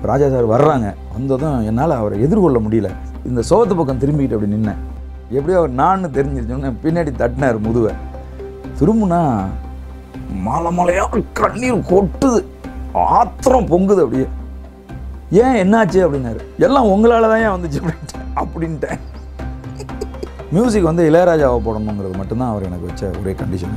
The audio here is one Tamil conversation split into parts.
ராஜா சார் வர்றாங்க வந்ததும் என்னால் அவரை எதிர்கொள்ள முடியல இந்த சோகத்து பக்கம் திரும்பிக்கிட்டு அப்படி நின்னேன் எப்படியோ அவர் நான் தெரிஞ்சிருச்சோன்னே பின்னாடி தட்டினார் முதுவை திரும்பினா மலை மலையாக கண்ணீர் கொட்டுது ஆத்திரம் பொங்குது அப்படியே ஏன் என்னாச்சு அப்படின்னாரு எல்லாம் உங்களால தான் ஏன் வந்துச்சு அப்படின்ட்டேன் அப்படின்ட்டேன் மியூசிக் வந்து இளையராஜாவை போடணுங்கிறது மட்டும்தான் அவர் எனக்கு வச்ச ஒரே கண்டிஷனு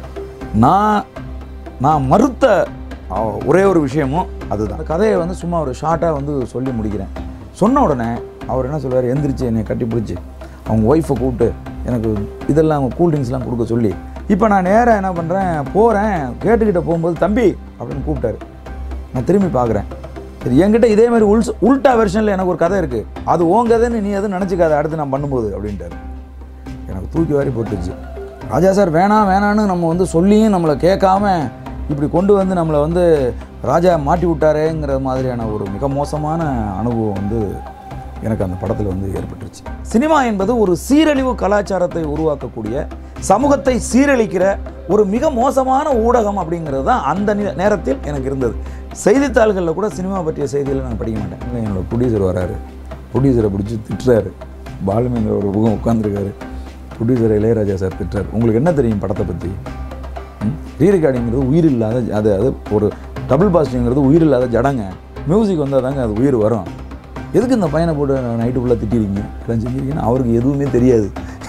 நான் நான் மறுத்த அஹ், ஒரே ஒரு விஷயமும் அதுதான் அந்த கதையை வந்து சும்மா ஒரு ஷார்ட்டாக வந்து சொல்லி முடிக்கிறேன் சொன்ன உடனே அவர் என்ன சொல்லுவார் எந்திரிச்சு என்னை கட்டி பிடிச்சி அவங்க ஒய்ஃபை கூப்பிட்டு எனக்கு இதெல்லாம் கூல் ட்ரிங்க்ஸ்லாம் கொடுக்க சொல்லி இப்போ நான் நேராக என்ன பண்ணுறேன் போகிறேன் கேட்டுக்கிட்ட போகும்போது தம்பி அப்படின்னு கூப்பிட்டாரு நான் திரும்பி பார்க்குறேன் சரி என்கிட்ட இதே மாதிரி உள் உல்ட்டா வெர்ஷனில் எனக்கு ஒரு கதை இருக்குது அது உன் கதைன்னு நீ எதுவும் நினச்சிக்காத அடுத்து நான் பண்ணும்போது அப்படின்ட்டாரு எனக்கு தூக்கி வாரி போட்டுச்சு ராஜா சார் வேணாம் வேணான்னு நம்ம வந்து சொல்லியும் நம்மளை கேட்காம இப்படி கொண்டு வந்து நம்மளை வந்து ராஜா மாட்டி விட்டாரேங்கிற மாதிரியான ஒரு மிக மோசமான அனுபவம் வந்து எனக்கு அந்த படத்தில் வந்து ஏற்பட்டுருச்சு சினிமா என்பது ஒரு சீரழிவு கலாச்சாரத்தை உருவாக்கக்கூடிய சமூகத்தை சீரழிக்கிற ஒரு மிக மோசமான ஊடகம் அப்படிங்கிறது தான் அந்த நே- நேரத்தில் எனக்கு இருந்தது செய்தித்தாள்களில் கூட சினிமா பற்றிய செய்திகளை நான் படிக்க மாட்டேன் இல்லை, என்னோட ப்ரொடியூசர் வராரு ப்ரொடியூசரை பிடிச்சி திட்டுறாரு பாலுமேந்திர ஒரு பக்கம் உட்காந்துருக்காரு ப்ரொடியூசர் இளையராஜா சார் திட்டுறாரு உங்களுக்கு என்ன தெரியும் படத்தை பற்றி ரீ ரெக்கார்டிங்கிறது உயிர் இல்லாத அது அது ஒரு டபுள் பாஸ்டிங்கிறது உயிர் இல்லாத ஜடங்க மியூசிக் வந்தால் தாங்க அது உயிர் வரும் எதுக்கு இந்த பையனை போட்டு நைட்டு ஃபுல்லாக திட்டிருக்கீங்க எல்லாம் செஞ்சிருக்கீங்கன்னா அவருக்கு எதுவுமே தெரியாது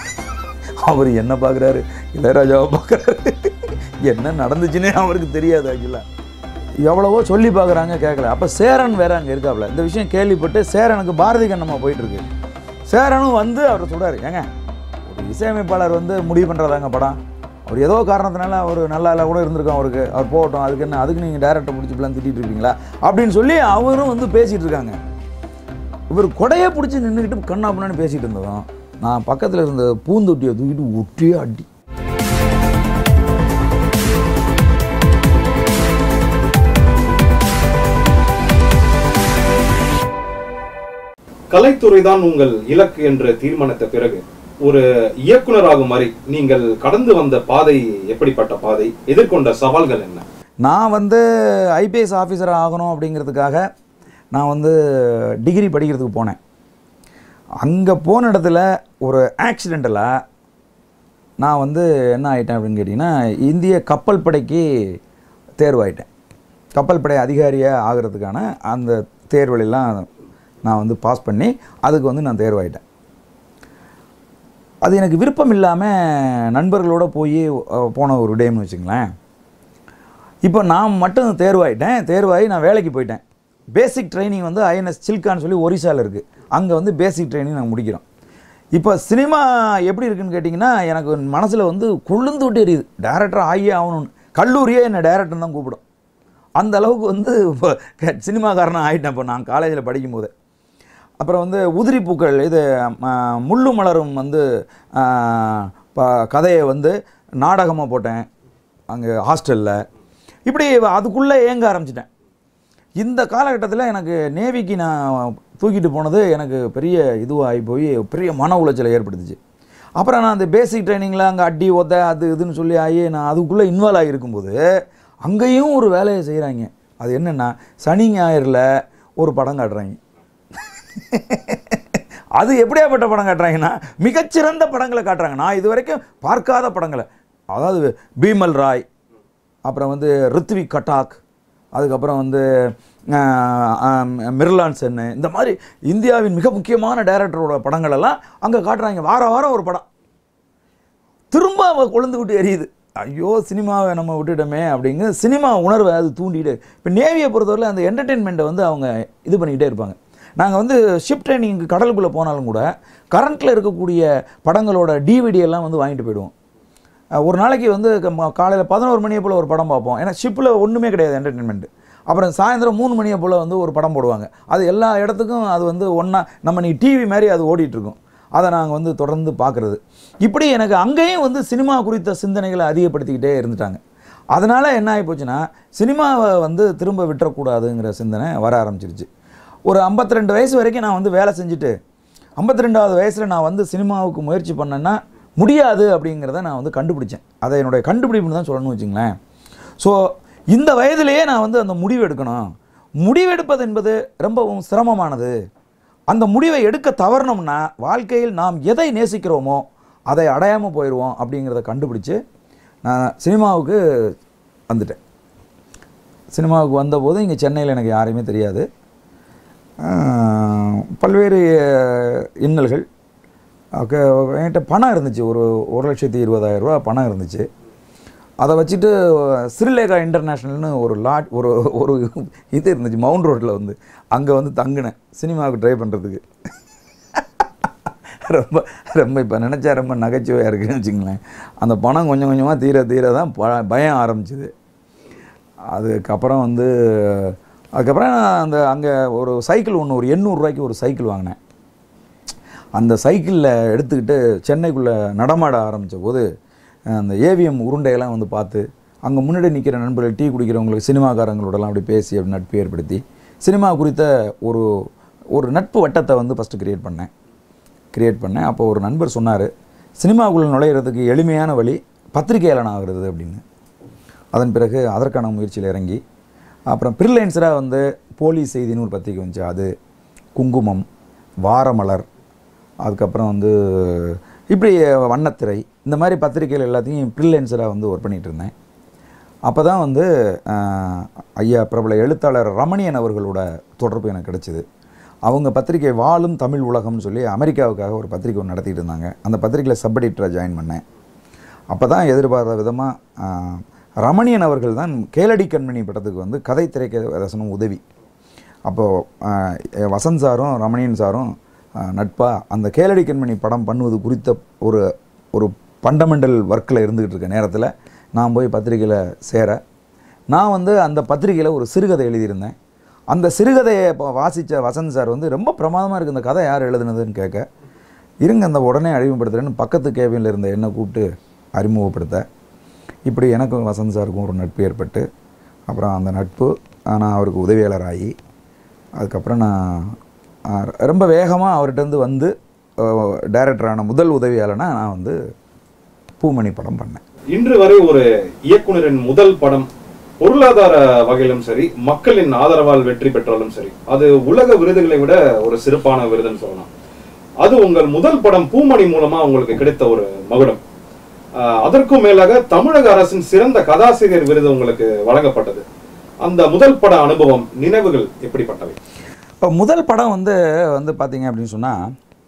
அவர் என்ன பார்க்குறாரு இளையராஜாவை பார்க்குறாரு என்ன நடந்துச்சுன்னே அவருக்கு தெரியாது ஆக்சுவலாக எவ்வளவோ சொல்லி பார்க்குறாங்க கேட்கல அப்போ சேரன் வேற அங்கே இருக்காப்புல இந்த விஷயம் கேள்விப்பட்டு சேரனுக்கு பாரதி கண்ணம்மா போயிட்டு இருக்கு சேரனும் வந்து அவர் சொல்றாரு ஏங்க ஒரு இசையமைப்பாளர் வந்து முடிவு பண்ணுறதாங்க படம் அவர் ஏதோ காரணத்தினால அவர் நல்லா இல்லை கூட இருந்திருக்கோம் அவருக்கு அவர் போகட்டும் அதுக்கு என்ன அதுக்கு நீங்கள் டேரக்டர் பிடிச்சி இப்படிலாம் திட்டிட்டு இருக்கீங்களா அப்படின்னு சொல்லி அவரும் வந்து பேசிகிட்டு இருக்காங்க இவர் கொடையை பிடிச்சி நின்றுக்கிட்டு கண்ணா பண்ணு பேசிகிட்டு இருந்ததும் நான் பக்கத்தில் இருந்த பூந்தொட்டியை தூக்கிட்டு ஒட்டியே அடி கலைத்துறை தான் உங்கள் இலக்கு என்று தீர்மானித்த பிறகு ஒரு இயக்குனராகும் மாதிரி நீங்கள் கடந்து வந்த பாதை எப்படிப்பட்ட பாதை எதிர்கொண்ட சவால்கள் என்ன நான் வந்து ஐபிஎஸ் ஆஃபீஸர் ஆகணும் அப்படிங்கிறதுக்காக நான் வந்து டிகிரி படிக்கிறதுக்கு போனேன் அங்கே போன இடத்துல ஒரு ஆக்சிடெண்டலாக நான் வந்து என்ன ஆயிட்டேன் அப்படின்னு கேட்டிங்கன்னா இந்திய கப்பல் படைக்கு தேர்வாயிட்டேன் கப்பல் படை அதிகாரியாக ஆகிறதுக்கான அந்த தேர்வுகளெல்லாம் நான் வந்து பாஸ் பண்ணி அதுக்கு வந்து நான் தேர்வாயிட்டேன் அது எனக்கு விருப்பம் இல்லாமல் நண்பர்களோட போய் அஹ், போன ஒரு டேம்னு வச்சுங்களேன் இப்போ நான் மட்டும் தேர்வாயிட்டேன் தேர்வாகி நான் வேலைக்கு போயிட்டேன் பேசிக் ட்ரைனிங் வந்து ஐஎன்எஸ் சில்கான்னு சொல்லி ஒரிசாவில் இருக்குது அங்கே வந்து பேசிக் ட்ரைனிங் நாங்கள் முடிக்கிறோம் இப்போ சினிமா எப்படி இருக்குன்னு கேட்டிங்கன்னா எனக்கு மனசில் வந்து கொழுந்து விட்டு எரியுது டேரக்டர் ஆகியே ஆகணும்னு கல்லூரியே என்னை டேரக்டர் தான் கூப்பிடும் அந்த அளவுக்கு வந்து இப்போ க- சினிமாக்காரனாக ஆகிட்டேன் இப்போ நான் காலேஜில் படிக்கும்போது அப்புறம் வந்து உதிரி பூக்கள் இது ம, முள்ளு மலரும் வந்து ஆ, ப- கதையை வந்து நாடகமாக போட்டேன் அங்கே ஹாஸ்டலில் இப்படி அதுக்குள்ளே ஏங்க ஆரம்பிச்சிட்டேன் இந்த காலகட்டத்தில் எனக்கு நேவிக்கு நான் தூக்கிட்டு போனது எனக்கு பெரிய இதுவாகி போய் பெரிய மன உளைச்சலை ஏற்படுத்துச்சு அப்புறம் நான் அந்த பேசிக் ட்ரைனிங்கில் அங்கே அடி ஒத்த அது இதுன்னு சொல்லி ஆகி நான் அதுக்குள்ளே இன்வால்வ் ஆகியிருக்கும்போது அங்கேயும் ஒரு வேலையை செய்கிறாங்க அது என்னென்னா சனி ஞாயிறில் ஒரு படம் காட்டுறாங்க அது எப்படியாப்பட்ட படம் காட்டுறாங்கன்னா மிகச்சிறந்த படங்களை காட்டுறாங்க நான் இது வரைக்கும் பார்க்காத படங்களை அதாவது பீமல் ராய் அப்புறம் வந்து ரித்விக் கட்டாக் அதுக்கப்புறம் வந்து ஆஹ், ஆஹ், மிர்லான் சென்னு இந்த மாதிரி இந்தியாவின் மிக முக்கியமான டைரக்டரோட படங்கள் எல்லாம் அங்கே காட்டுறாங்க வார வாரம் ஒரு படம் திரும்ப அவ கொழுந்து விட்டு எரியுது ஐயோ சினிமாவை நம்ம விட்டுட்டோமே அப்படிங்கிற சினிமா உணர்வை அது தூண்டிட்டு இப்போ நேவியை பொறுத்தவரை அந்த என்டர்டெயின்மெண்ட்டை வந்து அவங்க இது பண்ணிக்கிட்டே இருப்பாங்க நாங்கள் வந்து ஷிப் ட்ரைனிங் கடலுக்குள்ளே போனாலும் கூட கரண்ட்டில் இருக்கக்கூடிய படங்களோட DVD எல்லாம் வந்து வாங்கிட்டு போயிடுவோம் அஹ் ஒரு நாளைக்கு வந்து காலையில் பதினோரு மணியை போல் ஒரு படம் பார்ப்போம் ஏன்னா ஷிப்பில் ஒன்றுமே கிடையாது என்டர்டெயின்மெண்ட் அப்புறம் சாயந்தரம் மூணு மணியை போல் வந்து ஒரு படம் போடுவாங்க அது எல்லா இடத்துக்கும் அது வந்து ஒன்றா நம்ம நீ டிவி மாதிரி அது ஓடிட்டு இருக்கும் அதை நாங்கள் வந்து தொடர்ந்து பார்க்குறது இப்படி எனக்கு அங்கேயும் வந்து சினிமா குறித்த சிந்தனைகளை அதிகப்படுத்திக்கிட்டே இருந்துட்டாங்க அதனால் என்ன ஆகி போச்சுன்னா சினிமாவை வந்து திரும்ப விட்டுறக்கூடாதுங்கிற சிந்தனை வர ஆரம்பிச்சிருச்சு ஒரு 52 வயசு வரைக்கும் நான் வந்து வேலை செஞ்சுட்டு 52 ரெண்டாவது வயசில் நான் வந்து சினிமாவுக்கு முயற்சி பண்ணேன்னா முடியாது அப்படிங்கிறத நான் வந்து கண்டுபிடிச்சேன் அதை என்னுடைய கண்டுபிடிப்புன்னு தான் சொல்லணும்னு வச்சுங்களேன் ஸோ இந்த வயதிலேயே நான் வந்து அந்த முடிவு எடுக்கணும் முடிவெடுப்பது என்பது ரொம்பவும் சிரமமானது அந்த முடிவை எடுக்க தவறணும்னா வாழ்க்கையில் நாம் எதை நேசிக்கிறோமோ அதை அடையாமல் போயிடுவோம் அப்படிங்கிறத கண்டுபிடிச்சு நான் சினிமாவுக்கு வந்துட்டேன் சினிமாவுக்கு வந்தபோது இங்கே சென்னையில் எனக்கு யாரையுமே தெரியாது ஆஹ், பல்வேறு அஹ், இன்னல்கள் ஓகே என்கிட்ட பணம் இருந்துச்சு ஒரு ஒரு லட்சத்தி இருபதாயிரம் ரூபா பணம் இருந்துச்சு அதை வச்சுட்டு ஸ்ரீலேகா இன்டர்நேஷ்னல்னு ஒரு லாட் ஒரு ஒரு இது இருந்துச்சு மவுண்ட் ரோட்டில் வந்து அங்கே வந்து தங்கினேன் சினிமாவுக்கு ட்ரை பண்ணுறதுக்கு ரொம்ப ரொம்ப இப்போ நினச்சா ரொம்ப நகைச்சுவையாக இருக்குன்னு வச்சுங்களேன் அந்த பணம் கொஞ்சம் கொஞ்சமாக தீர தீர தான் ப- பயம் ஆரம்பிச்சுது அதுக்கப்புறம் வந்து அதுக்கப்புறம் நான் அந்த அங்கே ஒரு சைக்கிள் ஒன்று ஒரு எண்ணூறுரூவாய்க்கு ஒரு சைக்கிள் வாங்கினேன் அந்த சைக்கிளில் எடுத்துக்கிட்டு சென்னைக்குள்ளே நடமாட ஆரம்பித்த போது அந்த ஏவிஎம் உருண்டையெல்லாம் வந்து பார்த்து அங்கே முன்னாடி நிற்கிற நண்பர்கள் டீ குடிக்கிறவங்களுக்கு சினிமாக்காரங்களோடலாம் அப்படி பேசி அப்படி நட்பு ஏற்படுத்தி சினிமா குறித்த ஒரு ஒரு நட்பு வட்டத்தை வந்து ஃபஸ்ட்டு கிரியேட் பண்ணேன் கிரியேட் பண்ணேன் அப்போ ஒரு நண்பர் சொன்னார் சினிமாவுக்குள்ளே நுழையிறதுக்கு எளிமையான வழி பத்திரிகையாளன் ஆகிறது அப்படின்னு அதன் பிறகு அதற்கான முயற்சியில் இறங்கி அப்புறம் பிரில்லைன்ஸராக வந்து போலீஸ் செய்தின்னு ஒரு பத்திரிக்கை வந்துச்சு அது குங்குமம் வாரமலர் அதுக்கப்புறம் வந்து இப்படி வண்ணத்திரை இந்த மாதிரி பத்திரிகைகள் எல்லாத்தையும் ஃப்ரீலான்சராக வந்து ஒர்க் பண்ணிகிட்டு இருந்தேன் அப்போ தான் வந்து ஆஹ், ஐயா பிரபல எழுத்தாளர் ரமணியன் அவர்களோட தொடர்பு எனக்கு கிடச்சிது அவங்க பத்திரிகை வாழும் தமிழ் உலகம்னு சொல்லி அமெரிக்காவுக்காக ஒரு பத்திரிகை ஒன்று நடத்திட்டு இருந்தாங்க அந்த பத்திரிகையில் சப் எடிட்டராக ஜாயின் பண்ணேன் அப்போ தான் எதிர்பார்த்த விதமாக ரமணியன் அவர்கள் தான் கேளடி கண்மணி படத்துக்கு வந்து கதை திரைக்க ரசனம் உதவி அப்போது வசந்த் சாரும் ரமணியன் சாரும் நட்பாக அந்த கேளடி கண்மணி படம் பண்ணுவது குறித்த ஒரு ஒரு ஃபண்டமெண்டல் ஒர்க்கில் இருந்துகிட்டு இருக்க நேரத்தில் நான் போய் பத்திரிக்கையில் சேர நான் வந்து அந்த பத்திரிக்கையில் ஒரு சிறுகதை எழுதியிருந்தேன் அந்த சிறுகதையை இப்போ வாசித்த வசந்த் சார் வந்து ரொம்ப பிரமாதமாக இருக்குது இந்த கதை யார் எழுதுனதுன்னு கேட்க இருங்க அந்த உடனே அறிமுகப்படுத்துகிறேன்னு பக்கத்து கேபினில் இருந்த என்னை கூப்பிட்டு அறிமுகப்படுத்த இப்படி எனக்கும் வசந்த் சாருக்கும் ஒரு நட்பு ஏற்பட்டு அப்புறம் அந்த நட்பு நான் அவருக்கு உதவியாளர் ஆகி அதுக்கப்புறம் நான் ஆஹ், ரொம்ப வேகமாக அவர்கிட்டருந்து வந்து டைரக்டரான முதல் உதவியாளனா நான் வந்து பூமணி படம் பண்ணேன் இன்று வரை ஒரு இயக்குனரின் முதல் படம் பொருளாதார வகையிலும் சரி மக்களின் ஆதரவால் வெற்றி பெற்றாலும் சரி அது உலக விருதுகளை விட ஒரு சிறப்பான விருதுன்னு சொல்லலாம் அது உங்கள் முதல் படம் பூமணி மூலமா உங்களுக்கு கிடைத்த ஒரு மகுடம் ஆஹ் அதற்கும் மேலாக தமிழக அரசின் சிறந்த கதாசிரியர் விருது உங்களுக்கு வழங்கப்பட்டது அந்த முதல் பட அனுபவம் நினைவுகள் எப்படிப்பட்டவை இப்போ முதல் படம் வந்து வந்து பார்த்தீங்க அப்படின்னு சொன்னால்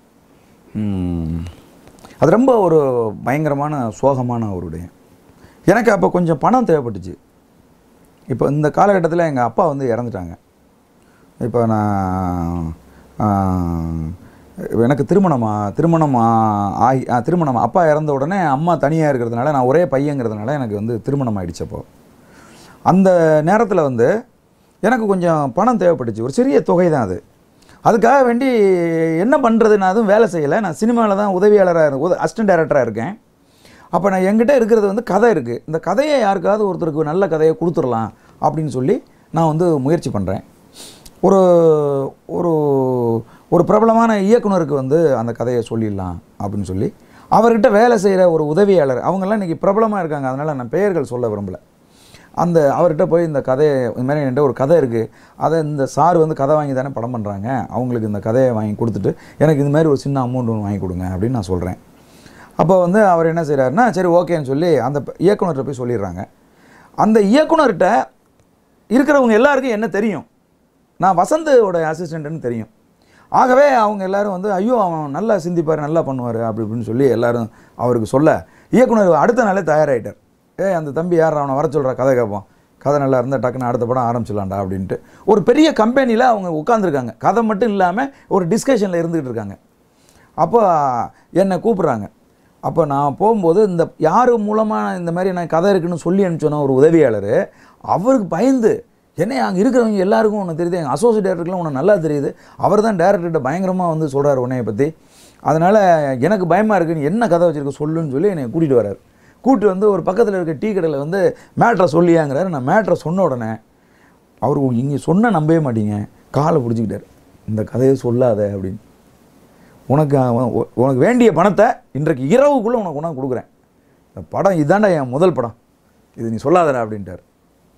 அது ரொம்ப ஒரு பயங்கரமான சோகமான ஒரு விடயம் எனக்கு அப்போ கொஞ்சம் பணம் தேவைப்பட்டுச்சு இப்போ இந்த காலகட்டத்தில் எங்கள் அப்பா வந்து இறந்துட்டாங்க இப்போ நான் ஆஹ், எனக்கு திருமணமா திருமணம் ஆ- ஆகி ஆ, திருமணம் அப்பா இறந்த உடனே அம்மா தனியாக இருக்கிறதுனால நான் ஒரே பையங்கிறதுனால எனக்கு வந்து திருமணம் ஆயிடுச்சு அப்போ அந்த நேரத்தில் வந்து எனக்கு கொஞ்சம் பணம் தேவைப்பட்டுச்சு ஒரு சிறிய தொகை தான் அது அதுக்காக வேண்டி என்ன பண்ணுறது நான் அதுவும் வேலை செய்யலை நான் சினிமாவில் தான் உதவியாளராக உத அசிஸ்டன்ட் டைரக்டராக இருக்கேன் அப்போ நான் என்கிட்ட இருக்கிறது வந்து கதை இருக்குது இந்த கதையை யாருக்காவது ஒருத்தருக்கு நல்ல கதையை கொடுத்துடலாம் அப்படின்னு சொல்லி நான் வந்து முயற்சி பண்ணுறேன் ஒரு ஒரு ஒரு பிரபலமான இயக்குனருக்கு வந்து அந்த கதையை சொல்லிடலாம் அப்படின்னு சொல்லி அவர்கிட்ட வேலை செய்கிற ஒரு உதவியாளர் அவங்கெல்லாம் இன்றைக்கி பிரபலமாக இருக்காங்க அதனால் நான் பெயர்கள் சொல்ல விரும்பலை அந்த அவர்கிட்ட போய் இந்த கதையை இந்த மாதிரி என்கிட்ட ஒரு கதை இருக்குது அதை இந்த சார் வந்து கதை வாங்கி தானே படம் பண்ணுறாங்க அவங்களுக்கு இந்த கதையை வாங்கி கொடுத்துட்டு எனக்கு இந்த மாதிரி ஒரு சின்ன அமௌண்ட் ஒன்று வாங்கி கொடுங்க அப்படின்னு நான் சொல்கிறேன் அப்போ வந்து அவர் என்ன செய்கிறாருன்னா சரி ஓகேன்னு சொல்லி அந்த ப- இயக்குனர்கிட்ட போய் சொல்லிடுறாங்க அந்த இயக்குனர்கிட்ட இருக்கிறவங்க எல்லாருக்கும் என்ன தெரியும் நான் வசந்தோட அசிஸ்டண்ட்டுன்னு தெரியும் ஆகவே அவங்க எல்லாரும் வந்து ஐயோ அவன் நல்லா சிந்திப்பார் நல்லா பண்ணுவார் அப்படி இப்படின்னு சொல்லி எல்லாரும் அவருக்கு சொல்ல இயக்குனர் அடுத்த நாளே தயாராகிட்டார் ஏய் அந்த தம்பி யார் அவனை வர சொல்கிற கதை கேட்போம் கதை நல்லா இருந்தால் டக்குன்னு அடுத்த படம் ஆரம்பிச்சிடலாம்டா அப்படின்ட்டு ஒரு பெரிய கம்பெனியில் அவங்க உட்காந்துருக்காங்க கதை மட்டும் இல்லாமல் ஒரு டிஸ்கஷனில் இருந்துகிட்டு இருக்காங்க அப்போ என்னை கூப்பிட்றாங்க அப்போ நான் போகும்போது இந்த யார் மூலமாக இந்த மாதிரி நான் கதை இருக்குன்னு சொல்லி அனுப்பிச்சோன்னா ஒரு உதவியாளர் அவருக்கு பயந்து என்ன அங்கே இருக்கிறவங்க எல்லாருக்கும் உனக்கு தெரியுது எங்கள் அசோசியேட் டேரக்டருக்குலாம் உனக்கு நல்லா தெரியுது அவர் தான் டேரக்டர்கிட்ட பயங்கரமாக வந்து சொல்கிறார் உன்னைய பற்றி அதனால் எனக்கு பயமாக இருக்குது நீ என்ன கதை வச்சிருக்க சொல்லுன்னு சொல்லி என்னை கூட்டிகிட்டு வரார் கூட்டிட்டு வந்து ஒரு பக்கத்தில் இருக்க டீ கடையில் வந்து மேட்ரை சொல்லியாங்கிறாரு நான் மேட்ரை சொன்ன உடனே அவர் இங்கே சொன்ன நம்பவே மாட்டீங்க காலை பிடிச்சிக்கிட்டார் இந்த கதையை சொல்லாத அப்படின்னு உனக்கு அவன் உ- உனக்கு வேண்டிய பணத்தை இன்றைக்கு இரவுக்குள்ளே உனக்கு உனக்கு கொடுக்குறேன் இந்த படம் இதாண்டா என் முதல் படம் இது நீ சொல்லாதடா அப்படின்ட்டார்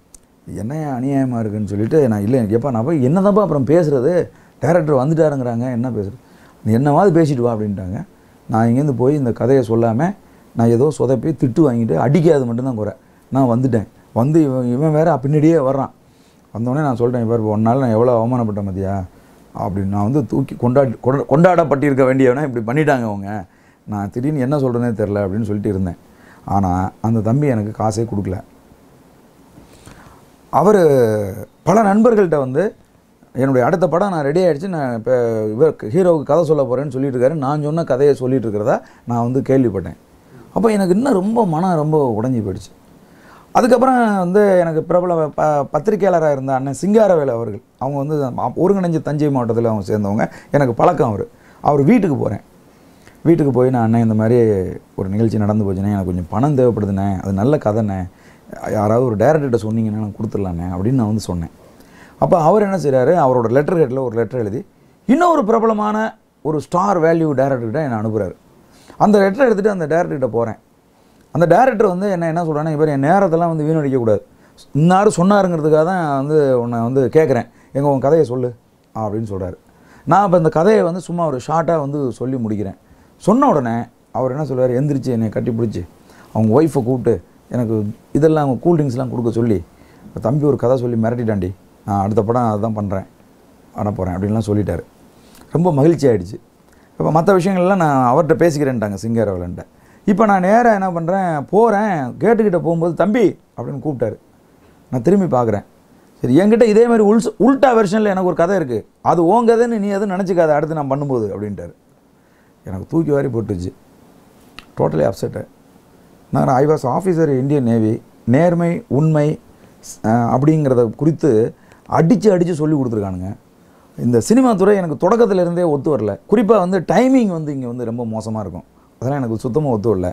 என்ன அநியாயமாக இருக்குன்னு சொல்லிட்டு நான் இல்லை எப்பா நான் போய் என்னதான்ப்பா அப்புறம் பேசுகிறது டேரக்டர் வந்துட்டாருங்கிறாங்க என்ன பேசுறது நீ என்னவாது பேசிட்டு வா அப்படின்ட்டாங்க நான் இங்கேருந்து போய் இந்த கதையை சொல்லாமல் நான் ஏதோ சொதப்பி திட்டு வாங்கிட்டு அடிக்காது மட்டும்தான் குறை நான் வந்துட்டேன் வந்து இவன் இவன் வேற பின்னாடியே வர்றான் வந்தோடனே நான் சொல்லிட்டேன் இவர் ஒன்னால நான் எவ்வளோ அவமானப்பட்டேன் மதியா அப்படின்னு நான் வந்து தூக்கி கொண்டாடி கொண்டா- கொண்டாடப்பட்டிருக்க வேண்டியவனா இப்படி பண்ணிட்டாங்க அவங்க நான் திடீர்னு என்ன சொல்கிறேனே தெரில அப்படின்னு சொல்லிட்டு இருந்தேன் ஆனால் அந்த தம்பி எனக்கு காசே கொடுக்கல அவர் பல நண்பர்கள்ட்ட வந்து என்னுடைய அடுத்த படம் நான் ரெடி ஆகிடுச்சு நான் இப்போ இவர் ஹீரோவுக்கு கதை சொல்ல போகிறேன்னு சொல்லிட்டு இருக்காரு நான் சொன்ன கதையை சொல்லிட்டு இருக்கிறதா நான் வந்து கேள்விப்பட்டேன் அப்போ எனக்கு இன்னும் ரொம்ப மனம் ரொம்ப உடஞ்சி போயிடுச்சு அதுக்கப்புறம் வந்து எனக்கு பிரபல ப பத்திரிக்கையாளராக இருந்த அண்ணன் சிங்காரவேலு அவர்கள் அவங்க வந்து ஒருங்கிணைஞ்ச தஞ்சை மாவட்டத்தில் அவங்க சேர்ந்தவங்க எனக்கு பழக்கம் அவர் அவர் வீட்டுக்கு போகிறேன் வீட்டுக்கு போய் நான் அண்ணன் இந்த மாதிரி ஒரு நிகழ்ச்சி நடந்து போச்சுண்ணே எனக்கு கொஞ்சம் பணம் தேவைப்படுதுண்ணே அது நல்ல கதைண்ணே யாராவது ஒரு டேரக்டர்கிட்ட சொன்னீங்கன்னா நான் கொடுத்துடலாண்ணே அப்படின்னு நான் வந்து சொன்னேன் அப்போ அவர் என்ன செய்கிறாரு அவரோட லெட்டர் ஹெட்டில் ஒரு லெட்டர் எழுதி இன்னொரு பிரபலமான ஒரு ஸ்டார் வேல்யூ டேரக்டர்கிட்ட என்னை அனுப்புகிறாரு அந்த லெட்டர் எடுத்துகிட்டு அந்த டேரக்டர்கிட்ட போகிறேன் அந்த டேரக்டர் வந்து என்ன என்ன சொல்கிறாங்க இவர் என் நேரத்தெல்லாம் வந்து வீணடிக்கக்கூடாது இன்னாரு சொன்னாருங்கிறதுக்காக தான் வந்து உன்னை வந்து கேட்குறேன் எங்கள் உன் கதையை சொல்லு அப்படின்னு சொல்கிறாரு நான் இப்போ இந்த கதையை வந்து சும்மா ஒரு ஷார்ட்டாக வந்து சொல்லி முடிக்கிறேன் சொன்ன உடனே அவர் என்ன சொல்லுவார் எந்திரிச்சு என்னை கட்டி பிடிச்சி அவங்க ஒய்ஃபை கூப்பிட்டு எனக்கு இதெல்லாம் கூல் ட்ரிங்க்ஸ்லாம் கொடுக்க சொல்லி தம்பி ஒரு கதை சொல்லி மிரட்டிட்டாண்டி நான் அடுத்த படம் அதுதான் பண்ணுறேன் பண்ண போகிறேன் அப்படின்லாம் சொல்லிட்டாரு ரொம்ப மகிழ்ச்சி ஆயிடுச்சு இப்போ மற்ற விஷயங்கள்லாம் நான் அவர்கிட்ட பேசிக்கிறேன்ட்டாங்க சிங்காரவலன்ட்ட இப்போ நான் நேராக என்ன பண்ணுறேன் போகிறேன் கேட்டுக்கிட்ட போகும்போது தம்பி அப்படின்னு கூப்பிட்டாரு நான் திரும்பி பார்க்குறேன் சரி என்கிட்ட இதே மாதிரி உல்ஸ் உல்ட்டா வெர்ஷனில் எனக்கு ஒரு கதை இருக்குது அது உன் கதைன்னு நீ எதுவும் நினச்சிக்காத அடுத்து நான் பண்ணும்போது அப்படின்ட்டாரு எனக்கு தூக்கி வாரி போட்டுச்சு டோட்டலி அப்செட்டு நான் I was officer Indian navy நேர்மை உண்மை ஸ்- அஹ் அப்படிங்கிறத குறித்து அடித்து அடித்து சொல்லி கொடுத்துருக்கானுங்க இந்த சினிமா துறை எனக்கு தொடக்கத்துல இருந்தே ஒத்து வரல குறிப்பாக வந்து டைமிங் வந்து இங்கே வந்து ரொம்ப மோசமாக இருக்கும் அதெல்லாம் எனக்கு சுத்தமாக ஒத்து வரல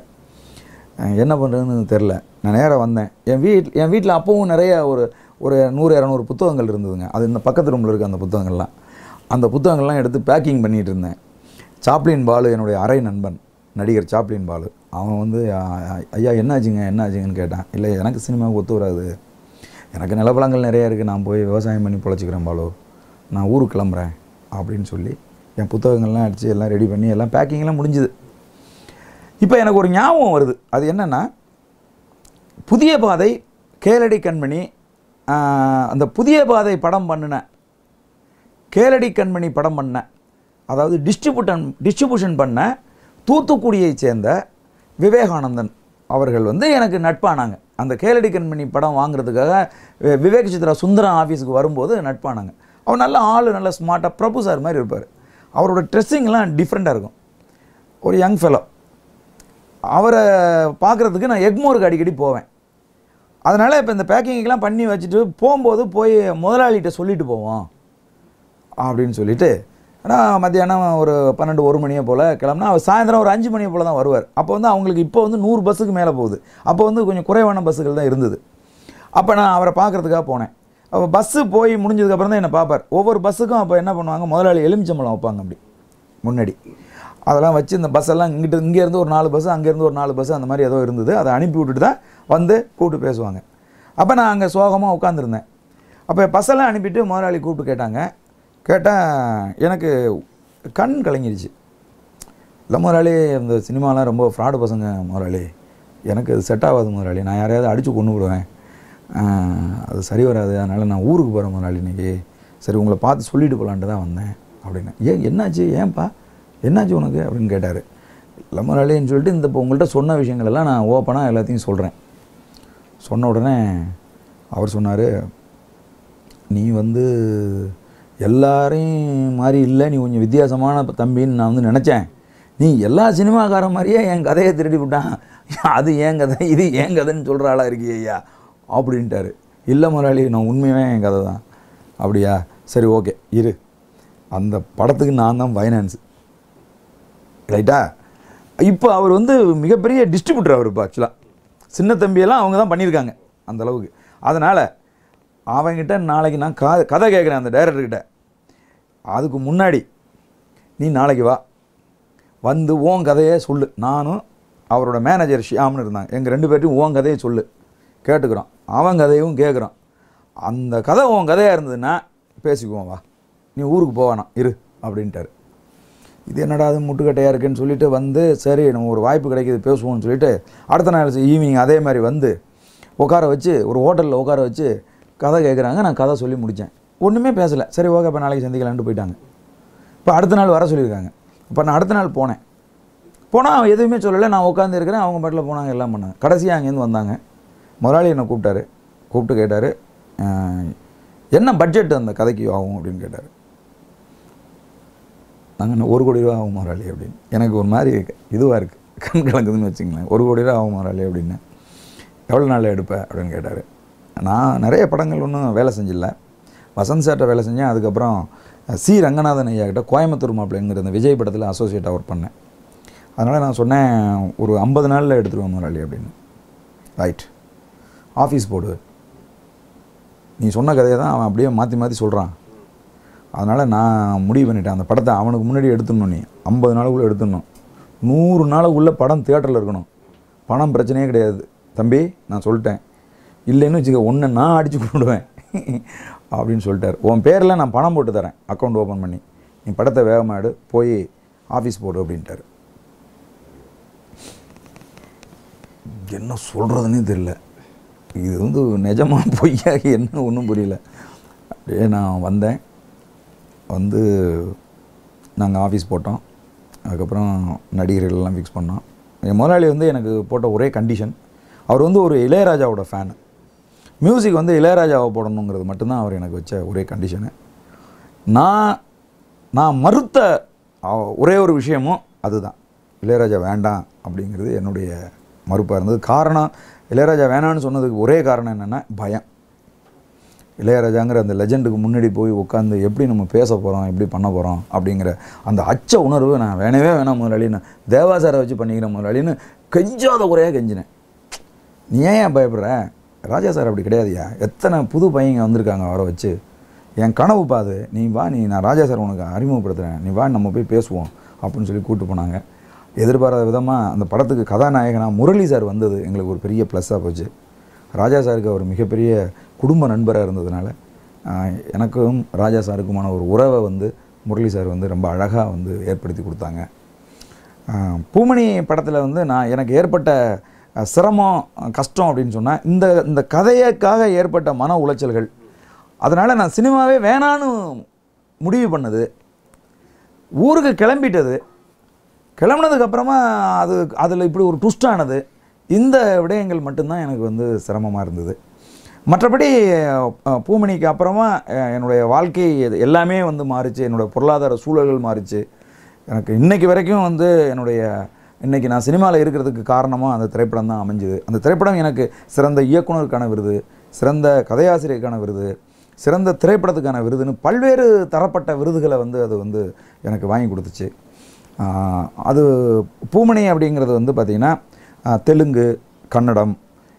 அஹ் என்ன பண்ணுறதுன்னு தெரில நான் நேராக வந்தேன் என் வீட் என் வீட்டில் அப்பவும் நிறைய ஒரு ஒரு நூறு இரநூறு புத்தகங்கள் இருந்ததுங்க அது இந்த பக்கத்து ரூமில் இருக்க அந்த புத்தகங்கள்லாம் அந்த புத்தகங்கள்லாம் எடுத்து பேக்கிங் பண்ணிகிட்டு இருந்தேன் சாப்ளின் பாலு என்னுடைய அரை நண்பன் நடிகர் சாப்ளின் பாலு அவன் வந்து "ஆ- ஐயா என்னாச்சுங்க என்னாச்சுங்கன்னு கேட்டான் இல்லை எனக்கு சினிமாவுக்கு ஒத்து வராது எனக்கு நிலப்பலங்கள் நிறைய இருக்குது நான் போய் விவசாயம் பண்ணி பொழைச்சிக்கிறேன் பாலு நான் ஊருக்கு கிளம்புறேன் அப்படின்னு சொல்லி என் புத்தகங்கள்லாம் அடித்து எல்லாம் ரெடி பண்ணி எல்லாம் பேக்கிங்லாம் முடிஞ்சுது இப்போ எனக்கு ஒரு ஞாபகம் வருது அது என்னென்னா புதிய பாதை கேளடி கண்மணி ஆஹ், அந்த புதிய பாதை படம் பண்ணின கேளடி கண்மணி படம் பண்ண அதாவது டிஸ்ட்ரிபியூட்டன் டிஸ்ட்ரிபியூஷன் பண்ண தூத்துக்குடியைச் சேர்ந்த விவேகானந்தன் அவர்கள் வந்து எனக்கு நட்பானாங்க அந்த கேளடி கண்மணி படம் வாங்குறதுக்காக வி- விவேக் சித்ரா சுந்தரம் ஆஃபீஸுக்கு வரும்போது நட்பானாங்க அவர் நல்ல ஆள் நல்ல ஸ்மார்ட்டாக பிரபு சார் மாதிரி இருப்பார் அவரோட ட்ரெஸ்ஸிங்லாம் டிஃப்ரெண்ட்டாக இருக்கும் ஒரு யங் ஃபெலோ அவரை பார்க்குறதுக்கு நான் எக்மோருக்கு அடிக்கடி போவேன் அதனால் இப்போ இந்த பேக்கிங்கெலாம் பண்ணி வச்சுட்டு போகும்போது போய் முதலாளிகிட்ட சொல்லிட்டு போவோம் அப்படின்னு சொல்லிட்டு ஆனால் மத்தியானம் ஒரு பன்னெண்டு ஒரு மணியை போல் கிளம்புனா அவர் சாயந்தரம் ஒரு அஞ்சு மணியை போல் தான் வருவார் அப்போ வந்து அவங்களுக்கு இப்போ வந்து நூறு பஸ்ஸுக்கு மேலே போகுது அப்போ வந்து கொஞ்சம் குறைவான பஸ்ஸுகள் தான் இருந்தது அப்போ நான் அவரை பார்க்குறதுக்காக போனேன் அப்போ பஸ்ஸு போய் முடிஞ்சதுக்கப்புறம் தான் என்னை பார்ப்பார் ஒவ்வொரு பஸ்ஸுக்கும் அப்போ என்ன பண்ணுவாங்க முதலாளி எலுமிச்சம்பழம் வைப்பாங்க அப்படி முன்னாடி அதெல்லாம் வச்சு இந்த பஸ் எல்லாம் இங்கிட்ட இங்கேருந்து ஒரு நாலு பஸ் அங்கேருந்து ஒரு நாலு பஸ் அந்த மாதிரி ஏதோ இருந்தது அதை அனுப்பி விட்டுட்டு தான் வந்து கூப்பிட்டு பேசுவாங்க அப்போ நான் அங்கே சோகமாக உட்காந்துருந்தேன் அப்போ பஸ்ஸெல்லாம் அனுப்பிட்டு முதலாளி கூப்பிட்டு கேட்டாங்க கேட்டால் எனக்கு கண் கலங்கிருச்சு இல்லை முதலாளி இந்த சினிமாலாம் ரொம்ப ஃப்ராடு பசங்க முதலாளி எனக்கு அது செட் ஆகாது முதலாளி நான் யாரையாவது அடித்து கொண்டு விடுவேன் ஆஹ், அது சரி வராது அதனால் நான் ஊருக்கு போகிறேன் முதலாளி இன்னைக்கு சரி உங்களை பார்த்து சொல்லிட்டு போகலான்ட்டு தான் வந்தேன் அப்படின்னு ஏன் என்னாச்சு ஏன்பா என்னாச்சு உனக்கு அப்படின்னு கேட்டார் இல்லை முதலாளின்னு சொல்லிட்டு இந்த இப்போ உங்கள்கிட்ட சொன்ன விஷயங்கள் எல்லாம் நான் ஓப்பனாக எல்லாத்தையும் சொல்கிறேன் சொன்ன உடனே அவர் சொன்னார் நீ வந்து எல்லாரையும் மாதிரி இல்லை நீ கொஞ்சம் வித்தியாசமான தம்பின்னு நான் வந்து நினச்சேன் நீ எல்லா சினிமாக்காரன் மாதிரியே என் கதையை திருடி விட்டான் அது ஏன் கதை இது ஏன் கதைன்னு சொல்கிற ஆளாக இருக்கியே ஐயா அப்படின்ட்டாரு இல்லை முதலாளி நான் உண்மையாகவே என் கதை தான் அப்படியா சரி ஓகே இரு அந்த படத்துக்கு நான் தான் ஃபைனான்ஸு ரைட்டா இப்போ அவர் வந்து மிகப்பெரிய டிஸ்ட்ரிபியூட்டர் அவர் இப்போ ஆக்சுவலாக சின்ன தம்பியெல்லாம் அவங்க தான் பண்ணியிருக்காங்க அந்த அளவுக்கு அதனால் அவங்கிட்ட நாளைக்கு நான் கா கதை கேட்குறேன் அந்த டைரக்டர்கிட்ட அதுக்கு முன்னாடி நீ நாளைக்கு வா வந்து ஓன் கதையே சொல்லு நானும் அவரோட மேனேஜர் ஷியாம்னு இருந்தாங்க எங்கள் ரெண்டு பேர்ட்டையும் ஓன் கதையை சொல்லு கேட்டுக்கிறோம் அவன் கதையும் கேட்குறோம் அந்த கதை உன் கதையாக இருந்ததுன்னா பேசிக்குவோம் வா நீ ஊருக்கு போவானா இரு அப்படின்ட்டாரு இது என்னடா அது முட்டுக்கட்டையாக இருக்குன்னு சொல்லிட்டு வந்து சரி நம்ம ஒரு வாய்ப்பு கிடைக்கிது பேசுவோம்னு சொல்லிட்டு அடுத்த நாள் ஈவினிங் அதே மாதிரி வந்து உட்கார வச்சு ஒரு ஹோட்டலில் உட்கார வச்சு கதை கேட்குறாங்க நான் கதை சொல்லி முடித்தேன் ஒன்றுமே பேசலை சரி ஓகே இப்போ நாளைக்கு சந்திக்கலான்ட்டு போயிட்டாங்க இப்போ அடுத்த நாள் வர சொல்லியிருக்காங்க இப்போ நான் அடுத்த நாள் போனேன் போனால் அவன் எதுவுமே சொல்லலை நான் உட்காந்து இருக்கிறேன் அவங்க பாட்டில் போனாங்க எல்லாம் பண்ணாங்க கடைசியாக அங்கேருந்து வந்தாங்க முதலாளி என்னை கூப்பிட்டாரு கூப்பிட்டு கேட்டார் என்ன பட்ஜெட் அந்த கதைக்கு ஆகும் அப்படின்னு கேட்டார் நாங்கள் என்ன ஒரு கோடி ரூபா ஆகும் முதலாளி அப்படின்னு எனக்கு ஒரு மாதிரி இதுவாக இருக்குது கண் கலங்குதுன்னு வச்சுங்களேன் ஒரு கோடி ரூபா ஆகும் முதலாளி அப்படின்னு எவ்வளோ நாளில் எடுப்பேன் அப்படின்னு கேட்டார் நான் நிறைய படங்கள் ஒன்றும் வேலை செஞ்சில்ல வசந்த் சார்ட்ட வேலை செஞ்சேன் அதுக்கப்புறம் சி ரங்கநாதன் ஐயா கிட்ட கோயம்புத்தூர் மாப்பிள்ளைங்கிற அந்த விஜய் படத்தில் அசோசியேட்டாக ஒர்க் பண்ணேன் அதனால் நான் சொன்னேன் ஒரு ஐம்பது நாளில் எடுத்துருவேன் முதலாளி அப்படின்னு ரைட் ஆஃபீஸ் போடு நீ சொன்ன கதையை தான் அவன் அப்படியே மாற்றி மாற்றி சொல்கிறான் அதனால் நான் முடிவு பண்ணிட்டேன் அந்த படத்தை அவனுக்கு முன்னாடி எடுத்துடணும் நீ ஐம்பது நாளுக்குள்ளே எடுத்துடணும் நூறு நாளுக்குள்ளே படம் தியேட்டரில் இருக்கணும் பணம் பிரச்சனையே கிடையாது தம்பி நான் சொல்லிட்டேன் இல்லைன்னு வச்சுக்க ஒன்று நான் அடித்து கொண்டுடுவேன் அப்படின்னு சொல்லிட்டார் உன் பேரில் நான் பணம் போட்டு தரேன் அக்கௌண்ட் ஓப்பன் பண்ணி நீ படத்தை வேகமாக எடு போய் ஆஃபீஸ் போடு அப்படின்ட்டார் என்ன சொல்கிறதுனே தெரியல இது வந்து நிஜமாக பொய்யா என்ன ஒன்றும் புரியல அப்படியே நான் வந்தேன் வந்து நாங்கள் ஆஃபீஸ் போட்டோம் அதுக்கப்புறம் நடிகர்கள் எல்லாம் ஃபிக்ஸ் பண்ணோம் என் முதலாளி வந்து எனக்கு போட்ட ஒரே கண்டிஷன் அவர் வந்து ஒரு இளையராஜாவோட ஃபேனு மியூசிக் வந்து இளையராஜாவை போடணுங்கிறது மட்டும்தான் அவர் எனக்கு வச்ச ஒரே கண்டிஷனு நான் நான் மறுத்த அ- ஒரே ஒரு விஷயமும் அதுதான் இளையராஜா வேண்டாம் அப்படிங்கிறது என்னுடைய மறுப்பாக இருந்தது காரணம் இளையராஜா வேணான்னு சொன்னதுக்கு ஒரே காரணம் என்னென்னா பயம் இளையராஜாங்கிற அந்த லெஜெண்டுக்கு முன்னாடி போய் உட்காந்து எப்படி நம்ம பேச போகிறோம் எப்படி பண்ண போகிறோம் அப்படிங்கிற அந்த அச்ச உணர்வு நான் வேணவே வேணாம் முதலாளின்னு தேவா சாரை வச்சு பண்ணிக்கிற முதலாளின்னு கெஞ்சாத குறையாக கெஞ்சினேன் நீ ஏன் ஏன் பயப்படுற ராஜா சார் அப்படி கிடையாதுயா எத்தனை புது பையங்க வந்திருக்காங்க அவரை வச்சு என் கனவு பாது நீ வா நீ நான் ராஜா சார் உனக்கு அறிமுகப்படுத்துகிறேன் நீ வா நம்ம போய் பேசுவோம் அப்படின்னு சொல்லி கூப்பிட்டு போனாங்க எதிர்பாராத விதமாக அந்த படத்துக்கு கதாநாயகனாக முரளி சார் வந்தது எங்களுக்கு ஒரு பெரிய ப்ளஸ்ஸாக போச்சு ராஜா சாருக்கு அவர் மிகப்பெரிய குடும்ப நண்பராக இருந்ததுனால ஆஹ், எனக்கும் ராஜா சாருக்குமான ஒரு உறவை வந்து முரளி சார் வந்து ரொம்ப அழகாக வந்து ஏற்படுத்தி கொடுத்தாங்க ஆஹ், பூமணி படத்தில் வந்து நான் எனக்கு ஏற்பட்ட அஹ், சிரமம் அஹ், கஷ்டம் அப்படின்னு சொன்னால் இந்த இந்த கதையக்காக ஏற்பட்ட மன உளைச்சல்கள் அதனால் நான் சினிமாவே வேணான்னு முடிவு பண்ணது ஊருக்கு கிளம்பிட்டது கிளம்புனதுக்கு அப்புறமா அது அதில் இப்படி ஒரு twist ஆனது இந்த விடயங்கள் மட்டும்தான் எனக்கு வந்து சிரமமாக இருந்தது மற்றபடி அஹ், பூமணிக்கு அப்புறமா அஹ், என்னுடைய வாழ்க்கை இது எல்லாமே வந்து மாறிச்சு என்னோட பொருளாதார சூழல்கள் மாறிச்சு எனக்கு இன்னைக்கு வரைக்கும் வந்து என்னுடைய இன்னைக்கு நான் சினிமாவில் இருக்கிறதுக்கு காரணமாக அந்த திரைப்படம் தான் அமைஞ்சுது அந்த திரைப்படம் எனக்கு சிறந்த இயக்குனருக்கான விருது சிறந்த கதையாசிரியருக்கான விருது சிறந்த திரைப்படத்துக்கான விருதுன்னு பல்வேறு தரப்பட்ட விருதுகளை வந்து அது வந்து எனக்கு வாங்கி கொடுத்துச்சு ஆஹ் அது பூமணி அப்படிங்கிறது வந்து பார்த்திங்கன்னா ஆஹ் தெலுங்கு கன்னடம்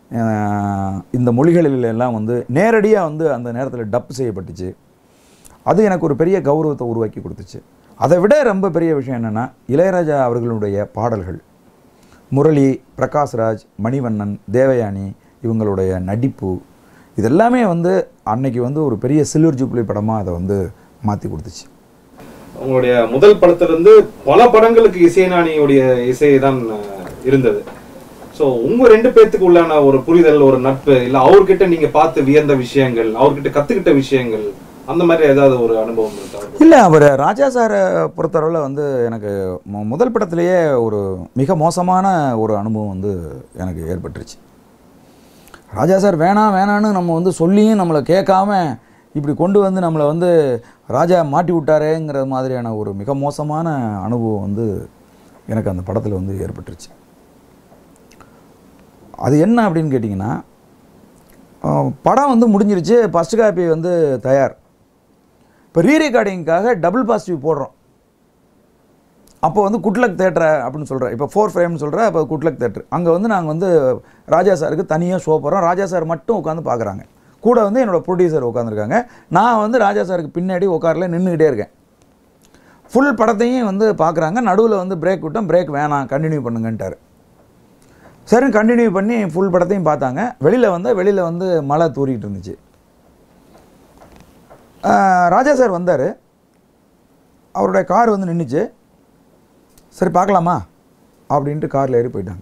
ஆஹ் இந்த மொழிகளில் எல்லாம் வந்து நேரடியாக வந்து அந்த நேரத்தில் டப் செய்யப்பட்டுச்சு அது எனக்கு ஒரு பெரிய கௌரவத்தை உருவாக்கி கொடுத்துச்சு அதை விட ரொம்ப பெரிய விஷயம் என்னென்னா இளையராஜா அவர்களுடைய பாடல்கள் முரளி பிரகாஷ்ராஜ் மணிவண்ணன் தேவயானி இவங்களுடைய நடிப்பு இதெல்லாமே வந்து அன்னைக்கு வந்து ஒரு பெரிய சில்வர் ஜூப்ளி படமாக அதை வந்து மாற்றி கொடுத்துச்சு உங்களுடைய முதல் படத்திலிருந்து பல படங்களுக்கு இசைஞானியுடைய இசை தான் அஹ், இருந்தது சோ உங்க ரெண்டு பேர்த்துக்கு உள்ளான ஒரு புரிதல் ஒரு நட்பு இல்ல அவர்கிட்ட நீங்க பார்த்து வியந்த விஷயங்கள் அவர்கிட்ட கத்துக்கிட்ட விஷயங்கள் அந்த மாதிரி ஏதாவது ஒரு அனுபவம் இருக்கா இல்லை அவர் ராஜா சாரை பொறுத்தளவில் வந்து எனக்கு மு- முதல் படத்திலேயே ஒரு மிக மோசமான ஒரு அனுபவம் வந்து எனக்கு ஏற்பட்டுருச்சு ராஜா சார் வேணாம் வேணான்னு நம்ம வந்து சொல்லியும் நம்மளை கேட்காம இப்படி கொண்டு வந்து நம்மளை வந்து ராஜா மாட்டி விட்டாரேங்கிற மாதிரியான ஒரு மிக மோசமான அனுபவம் வந்து எனக்கு அந்த படத்தில் வந்து ஏற்பட்டுருச்சு அது என்ன அப்படின்னு கேட்டிங்கன்னா அஹ், படம் வந்து முடிஞ்சிருச்சு ஃபஸ்ட் காப்பி வந்து தயார் இப்போ ரீ ரெக்கார்டிங்காக டபுள் பாசிட்டிவ் போடுறோம் அப்போ வந்து குட்லக் தேட்டரை அப்படின்னு சொல்கிறேன் இப்போ ஃபோர் ஃப்ரேம்னு சொல்கிறேன் அப்போ குட்லக் தேட்டர் அங்கே வந்து நாங்கள் வந்து ராஜா சாருக்கு தனியாக ஷோ போடுறோம் ராஜா சார் மட்டும் உட்காந்து பார்க்குறாங்க கூட வந்து என்னோட ப்ரொடியூசர் உட்காந்துருக்காங்க நான் வந்து ராஜா சாருக்கு பின்னாடி உட்காரல நின்றுக்கிட்டே இருக்கேன் ஃபுல் படத்தையும் வந்து பார்க்குறாங்க நடுவில் வந்து பிரேக் விட்டோம் பிரேக் வேணாம் கண்டினியூ பண்ணுங்கன்ட்டார் சரி கண்டினியூ பண்ணி ஃபுல் படத்தையும் பார்த்தாங்க வெளியில் வந்து வெளியில் வந்து மழை தூறிக்கிட்டு இருந்துச்சு ஆஹ், ராஜா சார் வந்தார் அவருடைய கார் வந்து நின்றுச்சு சரி பார்க்கலாமா அப்படின்ட்டு காரில் ஏறி போயிட்டாங்க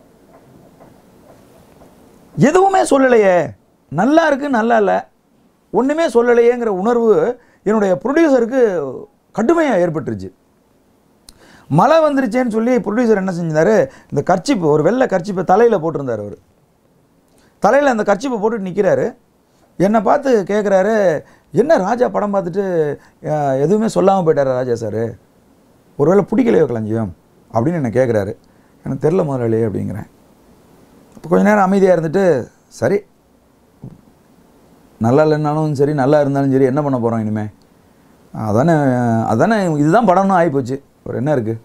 எதுவுமே சொல்லலையே நல்லா இருக்கு நல்லா இல்லை ஒன்றுமே சொல்லலையேங்கிற உணர்வு என்னுடைய ப்ரொடியூசருக்கு கடுமையாக ஏற்பட்டுருச்சு மழை வந்துருச்சேன்னு சொல்லி ப்ரொடியூசர் என்ன செஞ்சார் இந்த கர்ச்சிப்பு ஒரு வெள்ளை கர்ச்சிப்பை தலையில் போட்டிருந்தார் அவர் தலையில் அந்த கர்ச்சிப்பை போட்டுட்டு நிற்கிறாரு என்னை பார்த்து கேட்குறாரு என்ன ராஜா படம் பார்த்துட்டு அஹ், எதுவுமே சொல்லாமல் போயிட்டாரா ராஜா சார் ஒருவேளை பிடிக்கலையோ களஞ்சியம் அப்படின்னு என்ன கேட்குறாரு எனக்கு தெரில முதலாளி அப்படிங்கிறேன் அப்போ கொஞ்ச நேரம் அமைதியாக இருந்துட்டு சரி நல்லா இல்லைனாலும் சரி நல்லா இருந்தாலும் சரி என்ன பண்ண போகிறோம் இனிமே அதானே அதானே இதுதான் படம்னு ஆகிப்போச்சு ஒரு என்ன இருக்குது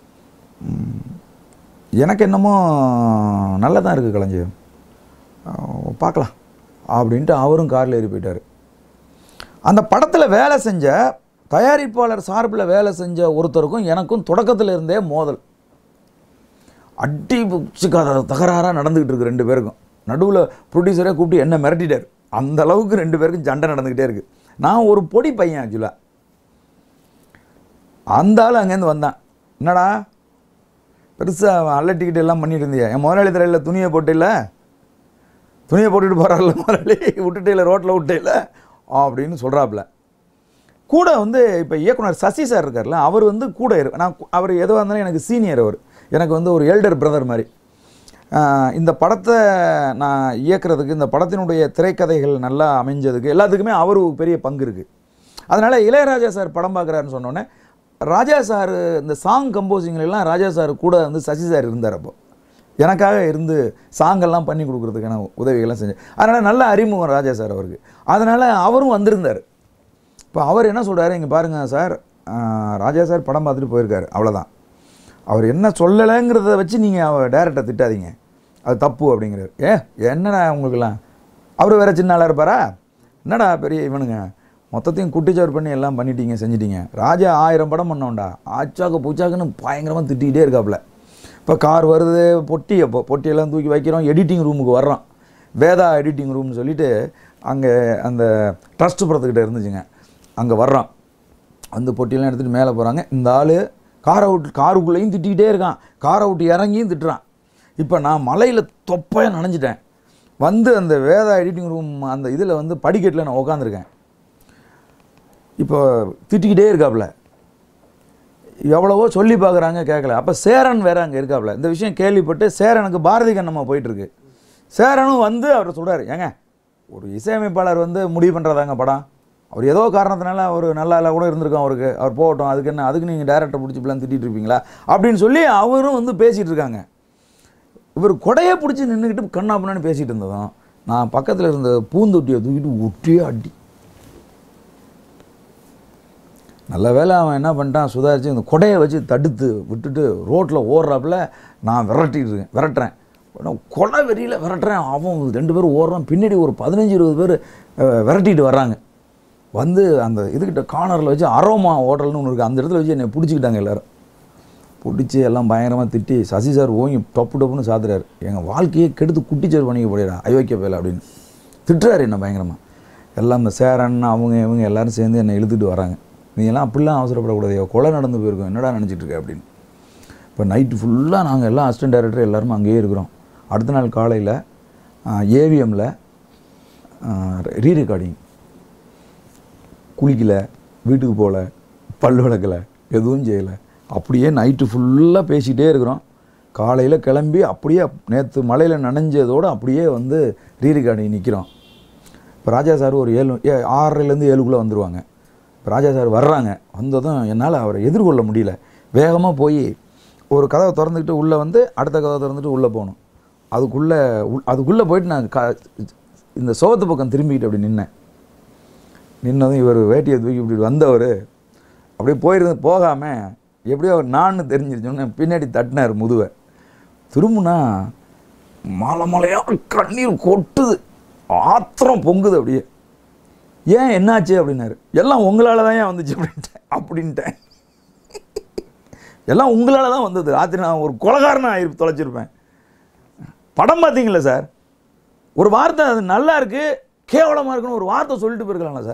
எனக்கு என்னமோ நல்லா தான் இருக்குது களஞ்சியம் அஹ் பார்க்கலாம் அப்படின்ட்டு அவரும் காரில் ஏறி போயிட்டார் அந்த படத்தில் வேலை செஞ்ச தயாரிப்பாளர் சார்பில் வேலை செஞ்ச ஒருத்தருக்கும் எனக்கும் தொடக்கத்தில் இருந்தே மோதல் அடி பிடிச்சிக்காத தகராறாக நடந்துக்கிட்டு இருக்கு ரெண்டு பேருக்கும் நடுவில் ப்ரொடியூசரே கூப்பிட்டு என்ன மிரட்டிட்டார் அந்த அளவுக்கு ரெண்டு பேருக்கும் சண்டை நடந்துக்கிட்டே இருக்கு நான் ஒரு பொடி பையன் ஆக்சுவலாக அந்த ஆள் அங்கேருந்து வந்தான் என்னடா பெருசாக அல்லட்டிக்கிட்டு எல்லாம் பண்ணிட்டு இருந்தியா என் முதலாளி தலையில் துணியை போட்டில்ல துணியை போட்டுட்டு போகிறாள்ல முதலாளி விட்டுட்டே இல்லை ரோட்டில் விட்டே இல்லை அப்படின்னு சொல்கிறாப்புல கூட வந்து இப்போ இயக்குனர் சசி சார் இருக்கார்ல அவர் வந்து கூட இரு நான் கு- அவர் எதுவாக இருந்தாலும் எனக்கு சீனியர் அவர் எனக்கு வந்து ஒரு எல்டர் பிரதர் மாதிரி ஆஹ் இந்த படத்தை நான் இயக்குறதுக்கு இந்த படத்தினுடைய திரைக்கதைகள் நல்லா அமைஞ்சதுக்கு எல்லாத்துக்குமே அவர் ஒரு பெரிய பங்கு இருக்குது அதனால் இளையராஜா சார் படம் பார்க்குறாருன்னு சொன்னோன்னே ராஜா சார் இந்த சாங் கம்போசிங்லாம் ராஜா சார் கூட வந்து சசி சார் இருந்தார் அப்போ எனக்காக இருந்து சாங்கெல்லாம் பண்ணி கொடுக்குறதுக்கான உதவிகள்லாம் செஞ்சேன் அதனால் நல்ல அறிமுகம் ராஜா சார் அவருக்கு அதனால் அவரும் வந்திருந்தார் இப்போ அவர் என்ன சொல்றாரு இங்கே பாருங்கள் சார் ஆஹ், ராஜா சார் படம் பார்த்துட்டு போயிருக்காரு அவ்வளோதான் அவர் என்ன சொல்லலைங்கிறத வச்சு நீங்கள் அவர் டேரக்டரை திட்டாதீங்க அது தப்பு அப்படிங்கிறாரு ஏ என்னடா உங்களுக்கெல்லாம் அவர் வேற சின்ன ஆளாக இருப்பாரா என்னடா பெரிய இவனுங்க மொத்தத்தையும் குட்டிச்சோர் பண்ணி எல்லாம் பண்ணிட்டீங்க செஞ்சிட்டீங்க ராஜா ஆயிரம் படம் பண்ணோம்டா ஆச்சாக்கு பூச்சாக்குன்னு பயங்கரமாக திட்டிக்கிட்டே இருக்காப்புல இப்போ கார் வருது பொட்டி அப்போ பொட்டியெல்லாம் தூக்கி வைக்கிறோம் எடிட்டிங் ரூமுக்கு வர்றோம் வேதா எடிட்டிங் ரூம்னு சொல்லிட்டு அங்கே அந்த ட்ரஸ்ட் புறத்துக்கிட்ட இருந்துச்சுங்க அங்கே வர்றோம் அந்த பொட்டியெல்லாம் எடுத்துகிட்டு மேலே போகிறாங்க இந்த ஆள் காரை விட்டு காருக்குள்ளேயும் திட்டிக்கிட்டே இருக்கான் காரை விட்டு இறங்கியும் திட்டுறான் இப்போ நான் மலையில் தொப்பையாக நனைஞ்சிட்டேன் வந்து அந்த வேதா எடிட்டிங் ரூம் அந்த இதில் வந்து படிக்கட்டில் நான் உட்காந்துருக்கேன் இப்போ திட்டிக்கிட்டே இருக்காப்புல எவ்வளவோ சொல்லி பார்க்குறாங்க கேட்கல அப்போ சேரன் வேற அங்கே இருக்காப்புல இந்த விஷயம் கேள்விப்பட்டு சேரனுக்கு பாரதி கண்ணம்மா போயிட்டுருக்கு சேரனும் வந்து அவர் சொல்றாரு ஏங்க ஒரு இசையமைப்பாளர் வந்து முடிவு பண்ணுறதாங்க படம் அவர் ஏதோ காரணத்தினால அவர் நல்லா இல்லை கூட இருந்திருக்கோம் அவருக்கு அவர் போகட்டும் அதுக்கு என்ன அதுக்கு நீங்கள் டேரக்டர் பிடிச்சி இப்படிலாம் திட்டிட்டு இருப்பீங்களா அப்படின்னு சொல்லி அவரும் வந்து பேசிகிட்டு இருக்காங்க இவர் கொடையை பிடிச்சி நின்றுக்கிட்டு கண்ணா பண்ணான்னு பேசிகிட்டு இருந்ததும் நான் பக்கத்தில் இருந்த பூந்தொட்டியை தூக்கிட்டு ஒட்டியே அடி நல்ல வேளை அவன் என்ன பண்ணிட்டான் சுதாரிச்சு இந்த கொடையை வச்சு தடுத்து விட்டுட்டு ரோட்டில் ஓடுறாப்புல நான் விரட்டிட்டு இருக்கேன் விரட்டுறேன் நான் கொலை வெறியில் விரட்டுறேன் அவன் ரெண்டு பேரும் ஓடுறான் பின்னாடி ஒரு பதினஞ்சு இருபது பேர் அஹ், விரட்டிட்டு வர்றாங்க வந்து அந்த இதுக்கிட்ட கார்னரில் வச்சு அரோமா ஹோட்டல்னு ஒன்று இருக்குது அந்த இடத்துல வச்சு என்னை பிடிச்சிக்கிட்டாங்க எல்லாரும் பிடிச்சி எல்லாம் பயங்கரமாக திட்டி சசி சார் ஓங்கி டப்பு டப்புன்னு சாத்துறாரு எங்கள் வாழ்க்கையே கெடுத்து குட்டிச்சேர் பண்ணிக்க போயிடா அயோக்கிய பேல அப்படின்னு திட்டுறாரு என்ன பயங்கரமாக எல்லாம் இந்த சேரன் அவங்க இவங்க எல்லாரும் சேர்ந்து என்னை இழுத்துட்டு வராங்க நீ எல்லாம் அப்படிலாம் அவசரப்படக்கூடாது கொலை நடந்து போயிருக்கோம் என்னடா நினச்சிட்டு இருக்க அப்படின்னு இப்போ நைட்டு ஃபுல்லாக நாங்கள் எல்லாம் அசிஸ்டன்ட் டைரக்டர் எல்லாருமே அங்கேயே இருக்கிறோம் அடுத்த நாள் காலையில் ஏவிஎம்மில் ரீ ரெக்கார்டிங் குளிக்கல வீட்டுக்கு போகல பல் விளக்கலை எதுவும் செய்யலை அப்படியே நைட்டு ஃபுல்லாக பேசிகிட்டே இருக்கிறோம் காலையில் கிளம்பி அப்படியே நேற்று மழையில் நனைஞ்சதோடு அப்படியே வந்து ரீ ரெக்கார்டிங் நிற்கிறோம் இப்போ ராஜா சார் ஒரு ஏழு ஏ ஆறரைலேருந்து ஏழுக்குள்ளே வந்துடுவாங்க இப்போ ராஜா சார் வர்றாங்க வந்ததும் என்னால் அவரை எதிர்கொள்ள முடியல வேகமாக போய் ஒரு கதவை திறந்துக்கிட்டு உள்ளே வந்து அடுத்த கதவை திறந்துட்டு உள்ளே போகணும் அதுக்குள்ளே அதுக்குள்ளே போயிட்டு நான் க இந்த சோகத்து பக்கம் திரும்பிக்கிட்டு அப்படி நின்னேன் நின்னதும் இவர் வேட்டியை தூக்கி இப்படி வந்தவர் அப்படியே போயிருந்து போகாமல் எப்படியோ அவர் நான் தெரிஞ்சிருச்சோன்னே பின்னாடி தட்டினார் முதுவை திரும்பினா மலை மலையாக கண்ணீர் கொட்டுது ஆத்திரம் பொங்குது அப்படியே ஏன் என்னாச்சு அப்படின்னாரு எல்லாம் உங்களால் தான் ஏன் வந்துச்சு அப்படின்ட்டேன் அப்படின்ட்டேன் எல்லாம் உங்களால் தான் வந்தது ராத்திரி நான் ஒரு கொலகாரனை ஆகி தொலைச்சிருப்பேன் படம் பார்த்தீங்களா சார் ஒரு வார்த்தை அது நல்லா இருக்கு கேவலமாக இருக்குன்னு ஒரு வார்த்தை சொல்லிட்டு போயிருக்கலாம்ல சார்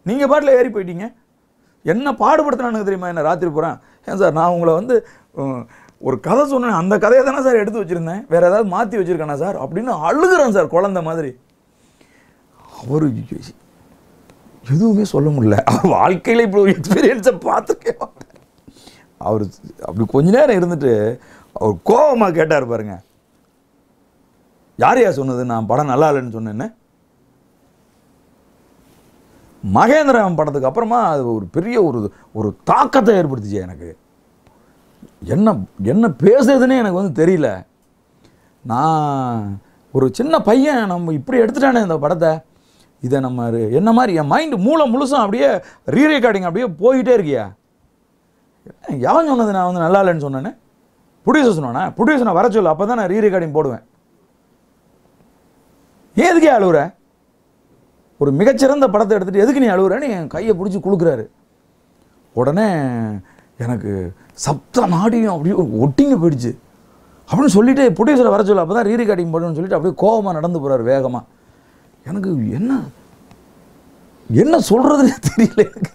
நீங்கள் பாட்டில் ஏறி போயிட்டீங்க என்ன பாடுபடுத்தினானுங்க தெரியுமா என்ன ராத்திரி போகிறேன் ஏன் சார் நான் உங்களை வந்து உம், ஒரு கதை சொன்னேன் அந்த கதையை தானே சார் எடுத்து வச்சுருந்தேன் வேறு ஏதாவது மாற்றி வச்சுருக்கானா சார் அப்படின்னு அழுகுறேன் சார் குழந்தை மாதிரி அவர் எதுவுமே சொல்ல முடியல அவர் வாழ்க்கையில் இப்படி ஒரு எக்ஸ்பீரியன்ஸை பார்த்துருக்கே மாட்டேன் அவர் அப்படி கொஞ்ச நேரம் இருந்துட்டு அவர் கோபமாக கேட்டார் பாருங்க யார் யார் சொன்னது நான் படம் நல்லா இல்லைன்னு சொன்னேன்னு மகேந்திரன் படத்துக்கு அப்புறமா அது ஒரு பெரிய ஒரு ஒரு தாக்கத்தை ஏற்படுத்துச்சு எனக்கு என்ன என்ன பேசுறதுன்னே எனக்கு வந்து தெரியல நான் ஒரு சின்ன பையன் நம்ம இப்படி எடுத்துட்டானே இந்த படத்தை இதை நம்ம ரு- என்ன மாதிரி என் மைண்டு மூளை முழுசும் அப்படியே ரீரெக்கார்டிங் அப்படியே போயிட்டே இருக்கியா எவன் சொன்னது நான் வந்து நல்லா இல்லைன்னு சொன்னேன்னு ப்ரொடியூசர் சொன்னானே ப்ரொடியூசர் நான் வர சொல்லு அப்போ தான் நான் ரீரெக்கார்டிங் போடுவேன் ஏன் எதுக்கே அழுகுற ஒரு மிகச்சிறந்த படத்தை எடுத்துட்டு எதுக்கு நீ அழுகுறேன்னு என் கையை பிடிச்சி குளுக்குறாரு உடனே எனக்கு சப்த நாடியும் அப்படியே ஒட்டிங்க போயிடுச்சு அப்படின்னு சொல்லிட்டு ப்ரொடியூசரை வர சொல்லு அப்போ தான் ரீரெக்கார்டிங் பண்ணணும்னு சொல்லிட்டு அப்படியே கோவமாக நடந்து போகிறார் வேகமாக எனக்கு என்ன என்ன சொல்கிறதுனே தெரியல எனக்கு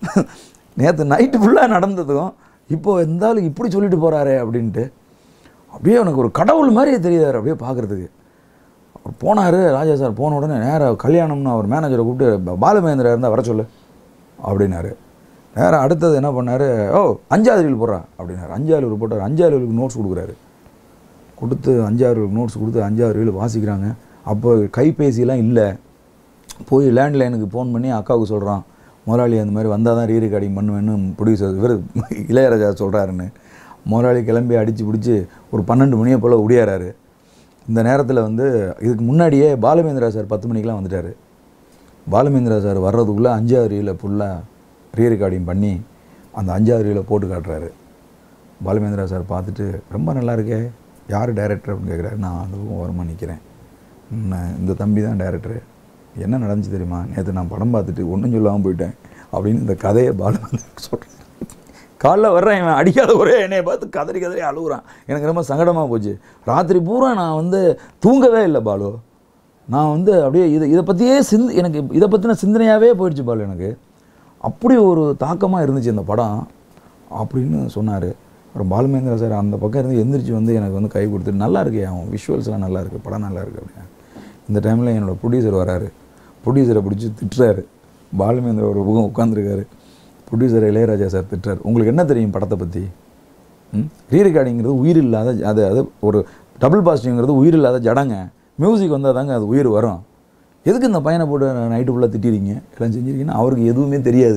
நேற்று நைட்டு ஃபுல்லாக நடந்ததும் இப்போ இருந்தாலும் இப்படி சொல்லிட்டு போகிறாரே அப்படின்ட்டு அப்படியே எனக்கு ஒரு கடவுள் மாதிரியே தெரியுதாரு அப்படியே பார்க்குறதுக்கு அவர் போனார் ராஜா சார் போன உடனே நேராக கல்யாணம்னு அவர் மேனேஜரை கூப்பிட்டு "ப- பாலுமகேந்திரா இருந்தால் வர சொல்லு அப்படின்னாரு நேராக அடுத்தது என்ன பண்ணார் ஓ அஞ்சாவது ரீல் போடுறா அப்படின்னாரு அஞ்சாவது ரீல் போட்டார் அஞ்சாவது ரீலுக்கு நோட்ஸ் கொடுக்குறாரு கொடுத்து அஞ்சாறு நோட்ஸ் கொடுத்து அஞ்சாறு ரீல் வாசிக்கிறாங்க அப்போ கைபேசிலாம் இல்லை போய் லேண்ட்லைனுக்கு ஃபோன் பண்ணி அக்காவுக்கு சொல்கிறான் முதலாளி அந்த மாதிரி வந்தால் தான் ரீ ரெக்கார்டிங் பண்ணுவேன்னு ப்ரொடியூசர் இவர் இளையராஜா சொல்கிறாருன்னு முதலாளி கிளம்பி அடித்து பிடிச்சி ஒரு பன்னெண்டு மணியை போல் ஒடியாராரு இந்த நேரத்தில் வந்து இதுக்கு முன்னாடியே பாலுமேந்திரா சார் பத்து மணிக்கெலாம் வந்துட்டார் பாலுமேந்திரா சார் வர்றதுக்குள்ளே அஞ்சாவது ரீலை ஃபுல்லாக ரீ ரெக்கார்டிங் பண்ணி அந்த அஞ்சாவது ரீலை போட்டு காட்டுறாரு பாலுமேந்திரா சார் பார்த்துட்டு ரொம்ப நல்லா இருக்கே யார் டைரக்டர் அப்படின்னு கேட்குறாரு நான் அதுவும் ஓரமாக நிற்கிறேன் நான் இந்த தம்பி தான் டைரக்டரு என்ன நடந்துச்சு தெரியுமா நேற்று நான் படம் பார்த்துட்டு ஒன்றும் சொல்லாமல் போயிட்டேன் அப்படின்னு இந்த கதையை பாலுமேந்திரா சொல்கிறேன் காலைல வர்றேன் இவன் அடிக்காத ஒரே என்னைய பார்த்து கதறி கதறி அழுகுறான் எனக்கு ரொம்ப சங்கடமாக போச்சு ராத்திரி பூரா நான் வந்து தூங்கவே இல்லை பாலு நான் வந்து அப்படியே இதை இதை பற்றியே சிந்த் எனக்கு இதை பற்றின சிந்தனையாகவே போயிடுச்சு பாலு எனக்கு அப்படி ஒரு தாக்கமாக இருந்துச்சு இந்த படம் அப்படின்னு சொன்னார் அப்புறம் பாலுமேந்திரா சார் அந்த பக்கம் இருந்து எந்திரிச்சு வந்து எனக்கு வந்து கை கொடுத்துட்டு நல்லா இருக்கு அவன் விஷுவல்ஸ்லாம் நல்லா இருக்குது படம் நல்லா இருக்குது அப்படின்னு இந்த டைமில் என்னோட ப்ரொடியூசர் வராரு ப்ரொடியூசரை பிடிச்சி திட்டுறாரு பாலுமேந்திரா ஒரு பக்கம் உட்காந்துருக்காரு ப்ரொடியூசர் இளையராஜா சார் திட்டுறாரு உங்களுக்கு என்ன தெரியும் படத்தை பற்றி ம் ரீ ரெக்கார்டிங்கிறது உயிர் இல்லாத அது அது ஒரு டபுள் பாசிட்டிவ்ங்கிறது உயிர் இல்லாத ஜடங்க மியூசிக் வந்தால் தாங்க அது உயிர் வரும் எதுக்கு இந்த பையனை போட்டு நைட்டு ஃபுல்லாக திட்டிறீங்க எல்லாம் செஞ்சிருக்கீங்கன்னா அவருக்கு எதுவுமே தெரியாது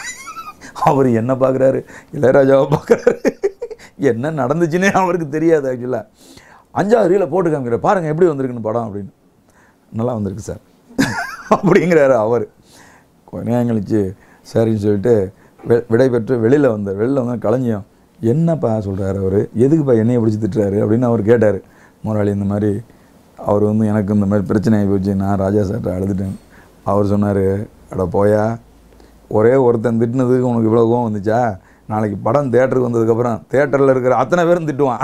அவர் என்ன பார்க்குறாரு இளையராஜாவை பார்க்குறாரு என்ன நடந்துச்சுன்னே அவருக்கு தெரியாது ஆக்சுவலாக அஞ்சாவது ரீல போட்டு காமிக்கிற பாருங்கள் எப்படி வந்திருக்குன்னு படம் அப்படின்னு நல்லா வந்திருக்கு சார் அப்படிங்கிறாரு அவர் கொஞ்ச நேரம் கழிச்சு சரின்னு சொல்லிட்டு வெ- விடை பெற்று வெளியில் வந்தார் வெளியில் வந்து கலைஞம் என்னப்பா சொல்கிறாரு அவர் எதுக்குப்பா என்னைய பிடிச்சி திட்டுறாரு அப்படின்னு அவர் கேட்டார் முதலாளி இந்த மாதிரி அவர் வந்து எனக்கு இந்த மாதிரி பிரச்சனை ஆகி போச்சு நான் ராஜா சார்ட்ட அழுதுட்டேன் அவர் சொன்னார் அட போயா ஒரே ஒருத்தன் திட்டினதுக்கு உனக்கு இவ்வளோ கோவம் வந்துச்சா நாளைக்கு படம் தேட்டருக்கு வந்ததுக்கப்புறம் தேட்டரில் இருக்கிற அத்தனை பேரும் திட்டுவான்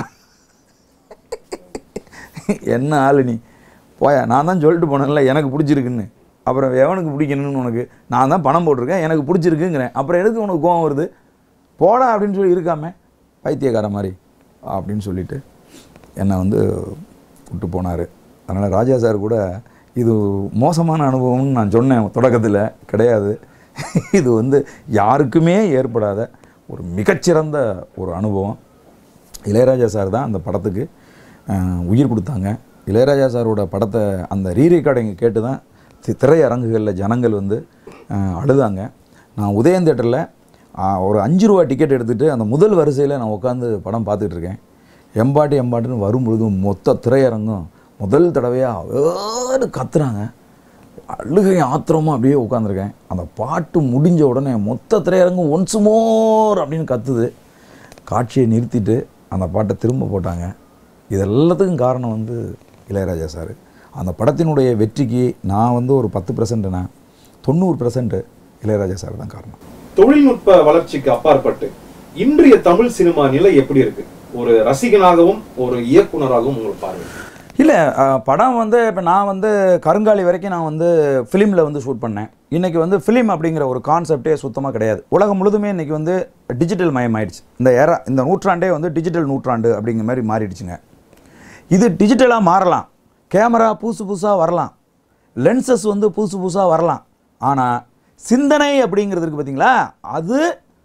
என்ன ஆளு நீ போயா நான் தான் சொல்லிட்டு போனேன்ல எனக்கு பிடிச்சிருக்குன்னு அப்புறம் எவனுக்கு பிடிக்கணும்னு உனக்கு நான் தான் பணம் போட்டிருக்கேன் எனக்கு பிடிச்சிருக்குங்கிறேன் அப்புறம் எதுக்கு உனக்கு கோவம் வருது போடா அப்படின்னு சொல்லி இருக்காம பைத்தியக்கார மாதிரி அப்படின்னு சொல்லிட்டு என்னை வந்து விட்டு போனார் அதனால் ராஜா சார் கூட இது மோசமான அனுபவம்னு நான் சொன்னேன் தொடக்கத்தில் கிடையாது இது வந்து யாருக்குமே ஏற்படாத ஒரு மிகச்சிறந்த ஒரு அனுபவம் இளையராஜா சார் தான் அந்த படத்துக்கு அஹ், உயிர் கொடுத்தாங்க இளையராஜா சாரோட படத்தை அந்த ரீ ரெக்கார்டிங் கேட்டு தான் தி- திரையரங்குகளில் ஜனங்கள் வந்து அஹ், அழுதாங்க நான் உதயம் தேட்டரில் ஒரு அஞ்சு ரூபா டிக்கெட் எடுத்துகிட்டு அந்த முதல் வரிசையில் நான் உட்காந்து படம் பார்த்துட்டு இருக்கேன் எம்பாட்டு எம்பாட்டுன்னு வரும்பொழுது மொத்த திரையரங்கம் முதல் தடவையாக கத்துறாங்க அழுகை ஆத்திரமா அப்படியே உட்காந்துருக்கேன் அந்த பாட்டு முடிஞ்ச உடனே மொத்த திரையரங்கம் ஒன்ஸ் மோர் அப்படின்னு கத்துது காட்சியை நிறுத்திட்டு அந்த பாட்டை திரும்ப போட்டாங்க இது எல்லாத்துக்கும் காரணம் வந்து இளையராஜா சார் அந்த படத்தினுடைய வெற்றிக்கு நான் வந்து ஒரு பத்து பர்சன்ட்னா தொண்ணூறு பர்சன்ட் இளையராஜா சார் தான் காரணம் தொழில்நுட்ப வளர்ச்சிக்கு அப்பாற்பட்டு இன்றைய தமிழ் சினிமா நிலை எப்படி இருக்கு ஒரு ரசிகனாகவும் ஒரு இயக்குனராகவும் உங்களுக்கு பார்வை இல்லை படம் வந்து இப்போ நான் வந்து கருங்காலி வரைக்கும் நான் வந்து ஃபிலிமில் வந்து ஷூட் பண்ணேன் இன்றைக்கி வந்து ஃபிலிம் அப்படிங்கிற ஒரு கான்செப்டே சுத்தமாக கிடையாது உலகம் முழுதுமே இன்றைக்கி வந்து டிஜிட்டல் மயமாயிடுச்சு இந்த ஏரா இந்த நூற்றாண்டே வந்து டிஜிட்டல் நூற்றாண்டு அப்படிங்கிற மாதிரி மாறிடுச்சுங்க இது டிஜிட்டலாக மாறலாம் கேமரா புதுசு புதுசாக வரலாம் லென்சஸ் வந்து புதுசு புதுசாக வரலாம் ஆனால் சிந்தனை அப்படிங்கிறது இருக்குது பார்த்தீங்களா அது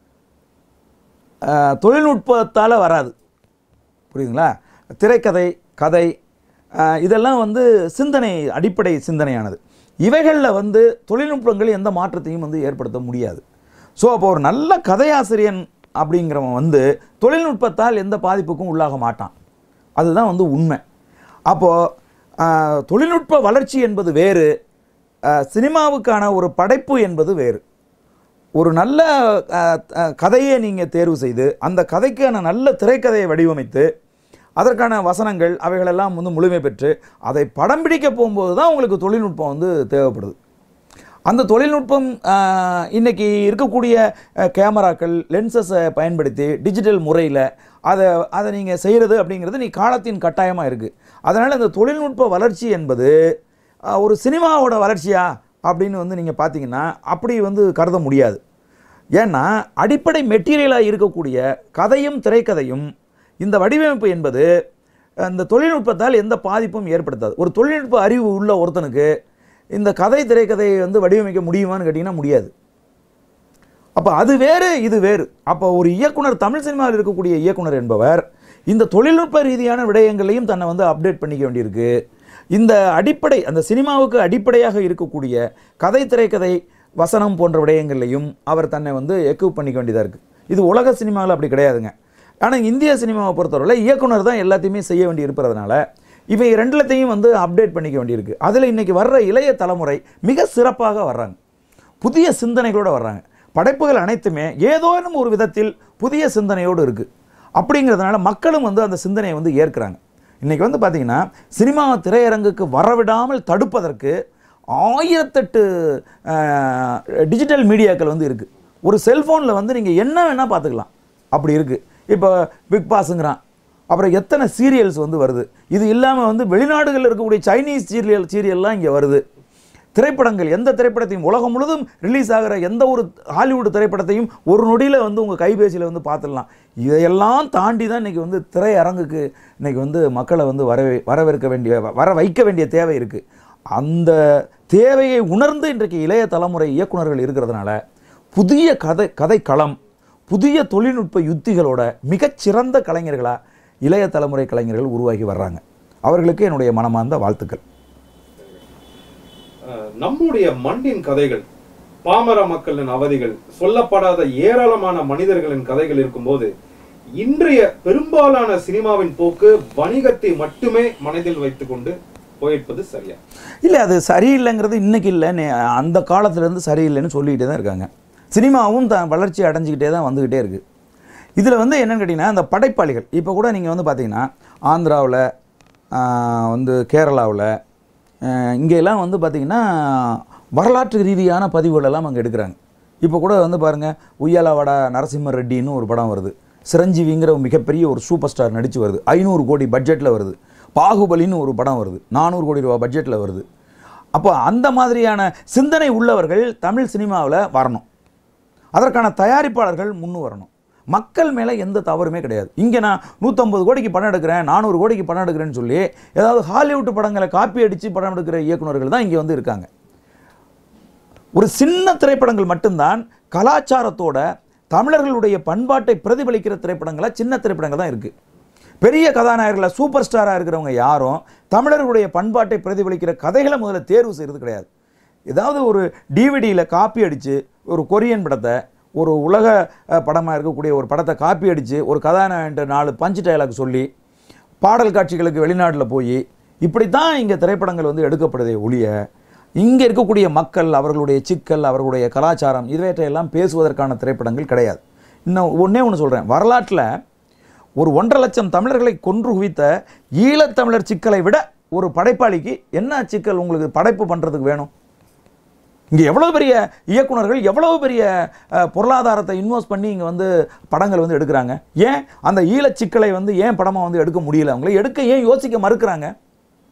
அஹ், தொழில்நுட்பத்தால் வராது புரியுதுங்களா திரைக்கதை கதை அஹ், இதெல்லாம் வந்து சிந்தனை அடிப்படை சிந்தனையானது இவைகளில் வந்து தொழில்நுட்பங்கள் எந்த மாற்றத்தையும் வந்து ஏற்படுத்த முடியாது ஸோ அப்போ ஒரு நல்ல கதையாசிரியன் அப்படிங்கிறவன் வந்து தொழில்நுட்பத்தால் எந்த பாதிப்புக்கும் உள்ளாக மாட்டான் அதுதான் வந்து உண்மை அப்போது தொழில்நுட்ப வளர்ச்சி என்பது வேறு அஹ், சினிமாவுக்கான ஒரு படைப்பு என்பது வேறு ஒரு நல்ல அஹ், அஹ், கதையை நீங்கள் தேர்வு செய்து அந்த கதைக்கான நல்ல திரைக்கதையை வடிவமைத்து அதற்கான வசனங்கள் அவைகளெல்லாம் வந்து முழுமை பெற்று அதை படம் பிடிக்க போகும்போது தான் உங்களுக்கு தொழில்நுட்பம் வந்து தேவைப்படுது அந்த தொழில்நுட்பம் ஆஹ், இன்னைக்கு இருக்கக்கூடிய அஹ், கேமராக்கள் லென்சஸை பயன்படுத்தி டிஜிட்டல் முறையில் அதை அதை நீங்கள் செய்கிறது அப்படிங்கிறது நீ காலத்தின் கட்டாயமாக இருக்குது அதனால் இந்த தொழில்நுட்ப வளர்ச்சி என்பது ஆஹ், ஒரு சினிமாவோட வளர்ச்சியா அப்படின்னு வந்து நீங்கள் பார்த்தீங்கன்னா அப்படி வந்து கருத முடியாது ஏன்னா அடிப்படை மெட்டீரியலாக இருக்கக்கூடிய கதையும் திரைக்கதையும் இந்த வடிவமைப்பு என்பது இந்த தொழில்நுட்பத்தால் எந்த பாதிப்பும் ஏற்படுத்தாது ஒரு தொழில்நுட்ப அறிவு உள்ள ஒருத்தனுக்கு இந்த கதை திரைக்கதையை வந்து வடிவமைக்க முடியுமான்னு கேட்டிங்கன்னா முடியாது அப்போ அது வேறு இது வேறு அப்போ ஒரு இயக்குனர் தமிழ் சினிமாவில் இருக்கக்கூடிய இயக்குனர் என்பவர் இந்த தொழில்நுட்ப ரீதியான விடயங்களையும் தன்னை வந்து அப்டேட் பண்ணிக்க வேண்டியிருக்கு இந்த அடிப்படை அந்த சினிமாவுக்கு அடிப்படையாக இருக்கக்கூடிய கதை திரைக்கதை வசனம் போன்ற விடயங்களையும் அவர் தன்னை வந்து எக்யூப் பண்ணிக்க வேண்டியதாக இருக்குது இது உலக சினிமாவில் அப்படி கிடையாதுங்க ஆனால் இந்திய சினிமாவை பொறுத்தவரையில் இயக்குனர் தான் எல்லாத்தையுமே செய்ய வேண்டி இருப்பதனால இவை ரெண்டுலத்தையும் வந்து அப்டேட் பண்ணிக்க வேண்டியிருக்கு அதில் இன்றைக்கி வர்ற இளைய தலைமுறை மிக சிறப்பாக வர்றாங்க புதிய சிந்தனைகளோடு வர்றாங்க படைப்புகள் அனைத்துமே ஏதோனும் ஒரு விதத்தில் புதிய சிந்தனையோடு இருக்குது அப்படிங்கிறதுனால மக்களும் வந்து அந்த சிந்தனையை வந்து ஏற்கிறாங்க இன்றைக்கி வந்து பார்த்திங்கன்னா சினிமா திரையரங்குக்கு வரவிடாமல் தடுப்பதற்கு ஆயிரத்தெட்டு அஹ், டிஜிட்டல் மீடியாக்கள் வந்து இருக்குது ஒரு செல்ஃபோனில் வந்து நீங்கள் என்ன வேணால் பார்த்துக்கலாம் அப்படி இருக்குது இப்போ பிக் பாஸுங்கிறான் அப்புறம் எத்தனை சீரியல்ஸ் வந்து வருது இது இல்லாமல் வந்து வெளிநாடுகளில் இருக்கக்கூடிய சைனீஸ் சீரியல் சீரியல்லாம் இங்கே வருது திரைப்படங்கள் எந்த திரைப்படத்தையும் உலகம் முழுதும் ரிலீஸ் ஆகிற எந்த ஒரு ஹாலிவுட் திரைப்படத்தையும் ஒரு நொடியில் வந்து உங்கள் கைபேசியில் வந்து பார்த்துடலாம் இதையெல்லாம் தாண்டி தான் இன்றைக்கி வந்து திரையரங்குக்கு இன்றைக்கி வந்து மக்களை வந்து வர வரவேற்க வேண்டிய வர வைக்க வேண்டிய தேவை இருக்குது அந்த தேவையை உணர்ந்து இன்றைக்கு இளைய தலைமுறை இயக்குனர்கள் இருக்கிறதுனால புதிய கதை கதை களம் புதிய தொழில்நுட்ப யுத்திகளோட மிகச்சிறந்த கலைஞர்களாக இளைய தலைமுறை கலைஞர்கள் உருவாகி வர்றாங்க அவர்களுக்கு என்னுடைய மனமார்ந்த வாழ்த்துக்கள் அஹ், நம்முடைய மண்ணின் கதைகள் பாமர மக்களின் அவதிகள் சொல்லப்படாத ஏராளமான மனிதர்களின் கதைகள் இருக்கும்போது இன்றைய பெரும்பாலான சினிமாவின் போக்கு வணிகத்தை மட்டுமே மனதில் வைத்துக்கொண்டு போயிருப்பது சரியா இல்லை அது சரியில்லைங்கிறது இன்னைக்கு இல்லை நே- அந்த காலத்துலேருந்து சரியில்லைன்னு சொல்லிக்கிட்டே தான் இருக்காங்க சினிமாவும் த வளர்ச்சி அடைஞ்சிக்கிட்டே தான் வந்துக்கிட்டே இருக்குது இதில் வந்து என்னன்னு கேட்டிங்கன்னா அந்த படைப்பாளிகள் இப்போ கூட நீங்கள் வந்து பார்த்தீங்கன்னா ஆந்திராவில் வந்து கேரளாவில் இங்கெல்லாம் வந்து பார்த்திங்கன்னா வரலாற்று ரீதியான பதிவுகள் எல்லாம் அங்கே எடுக்கிறாங்க இப்போ கூட வந்து பாருங்கள் உய்யாலவாடா நரசிம்ம ரெட்டின்னு ஒரு படம் வருது சிரஞ்சீவிங்கிற ஒரு மிகப்பெரிய ஒரு சூப்பர் ஸ்டார் நடித்து வருது ஐநூறு கோடி பட்ஜெட்டில் வருது பாகுபலின்னு ஒரு படம் வருது நானூறு கோடி ரூபா பட்ஜெட்டில் வருது அப்போ அந்த மாதிரியான சிந்தனை உள்ளவர்கள் தமிழ் சினிமாவில் வரணும் அதற்கான தயாரிப்பாளர்கள் முன்னு வரணும் மக்கள் மேலே எந்த தவறுமே கிடையாது இங்கே நான் நூற்றம்பது கோடிக்கு படம் எடுக்கிறேன் நானூறு கோடிக்கு படம் எடுக்கிறேன்னு சொல்லி ஏதாவது ஹாலிவுட் படங்களை காப்பி அடித்து படம் எடுக்கிற இயக்குனர்கள் தான் இங்கே வந்து இருக்காங்க ஒரு சின்ன திரைப்படங்கள் மட்டும்தான் கலாச்சாரத்தோட தமிழர்களுடைய பண்பாட்டை பிரதிபலிக்கிற திரைப்படங்களாக சின்ன திரைப்படங்கள் தான் இருக்குது பெரிய கதாநாயகர்களில் சூப்பர் ஸ்டாராக இருக்கிறவங்க யாரும் தமிழர்களுடைய பண்பாட்டை பிரதிபலிக்கிற கதைகளை முதல்ல தேர்வு செய்கிறது கிடையாது ஏதாவது ஒரு டிவிடியில் காப்பி அடித்து ஒரு கொரியன் படத்தை ஒரு உலக படமாக இருக்கக்கூடிய ஒரு படத்தை காப்பி அடித்து ஒரு கதாநாயகன்ட்ட நாலு பஞ்சு டயலாக் சொல்லி பாடல் காட்சிகளுக்கு வெளிநாட்டில் போய் இப்படித்தான் இங்கே திரைப்படங்கள் வந்து எடுக்கப்படுதே ஒழிய இங்கே இருக்கக்கூடிய மக்கள் அவர்களுடைய சிக்கல் அவர்களுடைய கலாச்சாரம் இவற்றையெல்லாம் பேசுவதற்கான திரைப்படங்கள் கிடையாது இன்னும் ஒன்றே ஒன்று சொல்கிறேன் வரலாற்றில் ஒரு ஒன்றரை லட்சம் தமிழர்களை கொன்று குவித்த ஈழத்தமிழர் சிக்கலை விட ஒரு படைப்பாளிக்கு என்ன சிக்கல் உங்களுக்கு படைப்பு பண்ணுறதுக்கு வேணும் இங்கே எவ்வளோ பெரிய இயக்குனர்கள் எவ்வளோ பெரிய அஹ், பொருளாதாரத்தை இன்வெஸ்ட் பண்ணி இங்கே வந்து படங்கள் வந்து எடுக்கிறாங்க ஏன் அந்த ஈழச் சிக்கலை வந்து ஏன் படமாக வந்து எடுக்க முடியல அவங்கள எடுக்க ஏன் யோசிக்க மறுக்கிறாங்க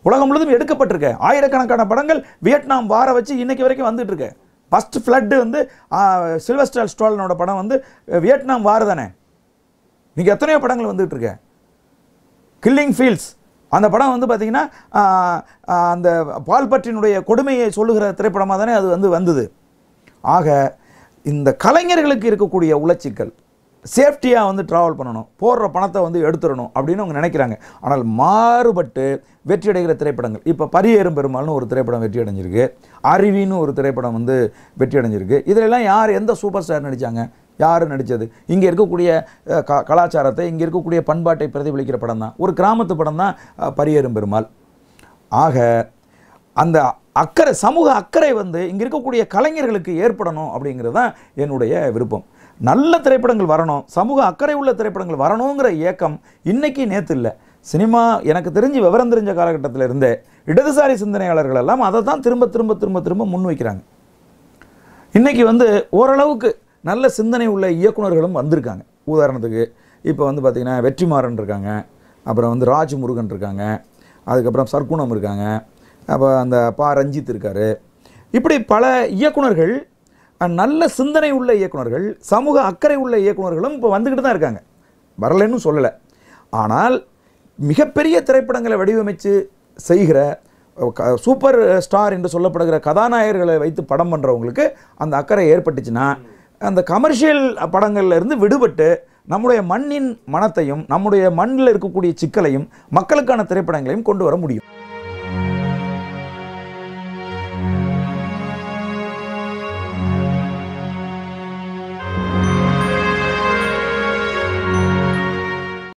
உலகம் முழுதும் எடுக்கப்பட்டிருக்க ஆயிரக்கணக்கான படங்கள் வியட்நாம் வார வச்சு இன்னைக்கு வரைக்கும் வந்துட்டு இருக்கு ஃபர்ஸ்ட் ஃப்ளட்டு வந்து சில்வஸ்டர் ஸ்டாலனோட படம் வந்து அஹ், வியட்நாம் வார் தானே நீங்கள் எத்தனையோ படங்கள் வந்துட்டு இருக்க கில்லிங் ஃபீல்ட்ஸ் அந்த படம் வந்து பார்த்தீங்கன்னா ஆஹ், ஆஹ், அந்த பால்பற்றினுடைய கொடுமையை சொல்லுகிற திரைப்படமாக தானே அது வந்து வந்தது ஆக இந்த கலைஞர்களுக்கு இருக்கக்கூடிய உளச்சிக்கல் சேஃப்டியாக வந்து ட்ராவல் பண்ணணும் போடுற பணத்தை வந்து எடுத்துடணும் அப்படின்னு அவங்க நினைக்கிறாங்க ஆனால் மாறுபட்டு வெற்றி அடைகிற திரைப்படங்கள் இப்போ பரியேறும் பெருமாள்னு ஒரு திரைப்படம் வெற்றி அடைஞ்சிருக்கு அருவின்னு ஒரு திரைப்படம் வந்து வெற்றி அடைஞ்சிருக்கு இதிலெல்லாம் யார் எந்த சூப்பர் ஸ்டார் நடித்தாங்க யார் நடித்தது இங்கே இருக்கக்கூடிய அஹ், க கலாச்சாரத்தை இங்கே இருக்கக்கூடிய பண்பாட்டை பிரதிபலிக்கிற படம் தான் ஒரு கிராமத்து படம் தான் அஹ், பரியேறும் பெருமாள் ஆக அந்த அக்கறை சமூக அக்கறை வந்து இங்கே இருக்கக்கூடிய கலைஞர்களுக்கு ஏற்படணும் அப்படிங்கிறது தான் என்னுடைய விருப்பம் நல்ல திரைப்படங்கள் வரணும் சமூக அக்கறை உள்ள திரைப்படங்கள் வரணுங்கிற இயக்கம் இன்னைக்கு நேற்று இல்லை சினிமா எனக்கு தெரிஞ்சு விவரம் தெரிஞ்ச காலகட்டத்தில் இருந்தே இடதுசாரி சிந்தனையாளர்கள் எல்லாம் அதை தான் திரும்ப திரும்ப திரும்ப திரும்ப முன்வைக்கிறாங்க இன்னைக்கு வந்து ஓரளவுக்கு நல்ல சிந்தனை உள்ள இயக்குனர்களும் வந்திருக்காங்க உதாரணத்துக்கு இப்போ வந்து பார்த்திங்கன்னா வெற்றிமாறன் இருக்காங்க அப்புறம் வந்து ராஜ் முருகன் இருக்காங்க அதுக்கப்புறம் சர்க்குணம் இருக்காங்க அப்போ அந்த பா ரஞ்சித் இருக்கார் இப்படி பல இயக்குனர்கள் அஹ், நல்ல சிந்தனை உள்ள இயக்குனர்கள் சமூக அக்கறை உள்ள இயக்குனர்களும் இப்போ வந்துக்கிட்டு தான் இருக்காங்க வரலைன்னு சொல்லலை ஆனால் மிகப்பெரிய திரைப்படங்களை வடிவமைச்சு செய்கிற க- சூப்பர் ஸ்டார் என்று சொல்லப்படுகிற கதாநாயகர்களை வைத்து படம் பண்ணுறவங்களுக்கு அந்த அக்கறை ஏற்பட்டுச்சுன்னா அந்த கமர்ஷியல் படங்கள்ல இருந்து விடுபட்டு நம்முடைய மண்ணின் மனத்தையும் நம்முடைய மண்ணில் இருக்கக்கூடிய சிக்கலையும் மக்களுக்கான திரைப்படங்களையும் கொண்டு வர முடியும்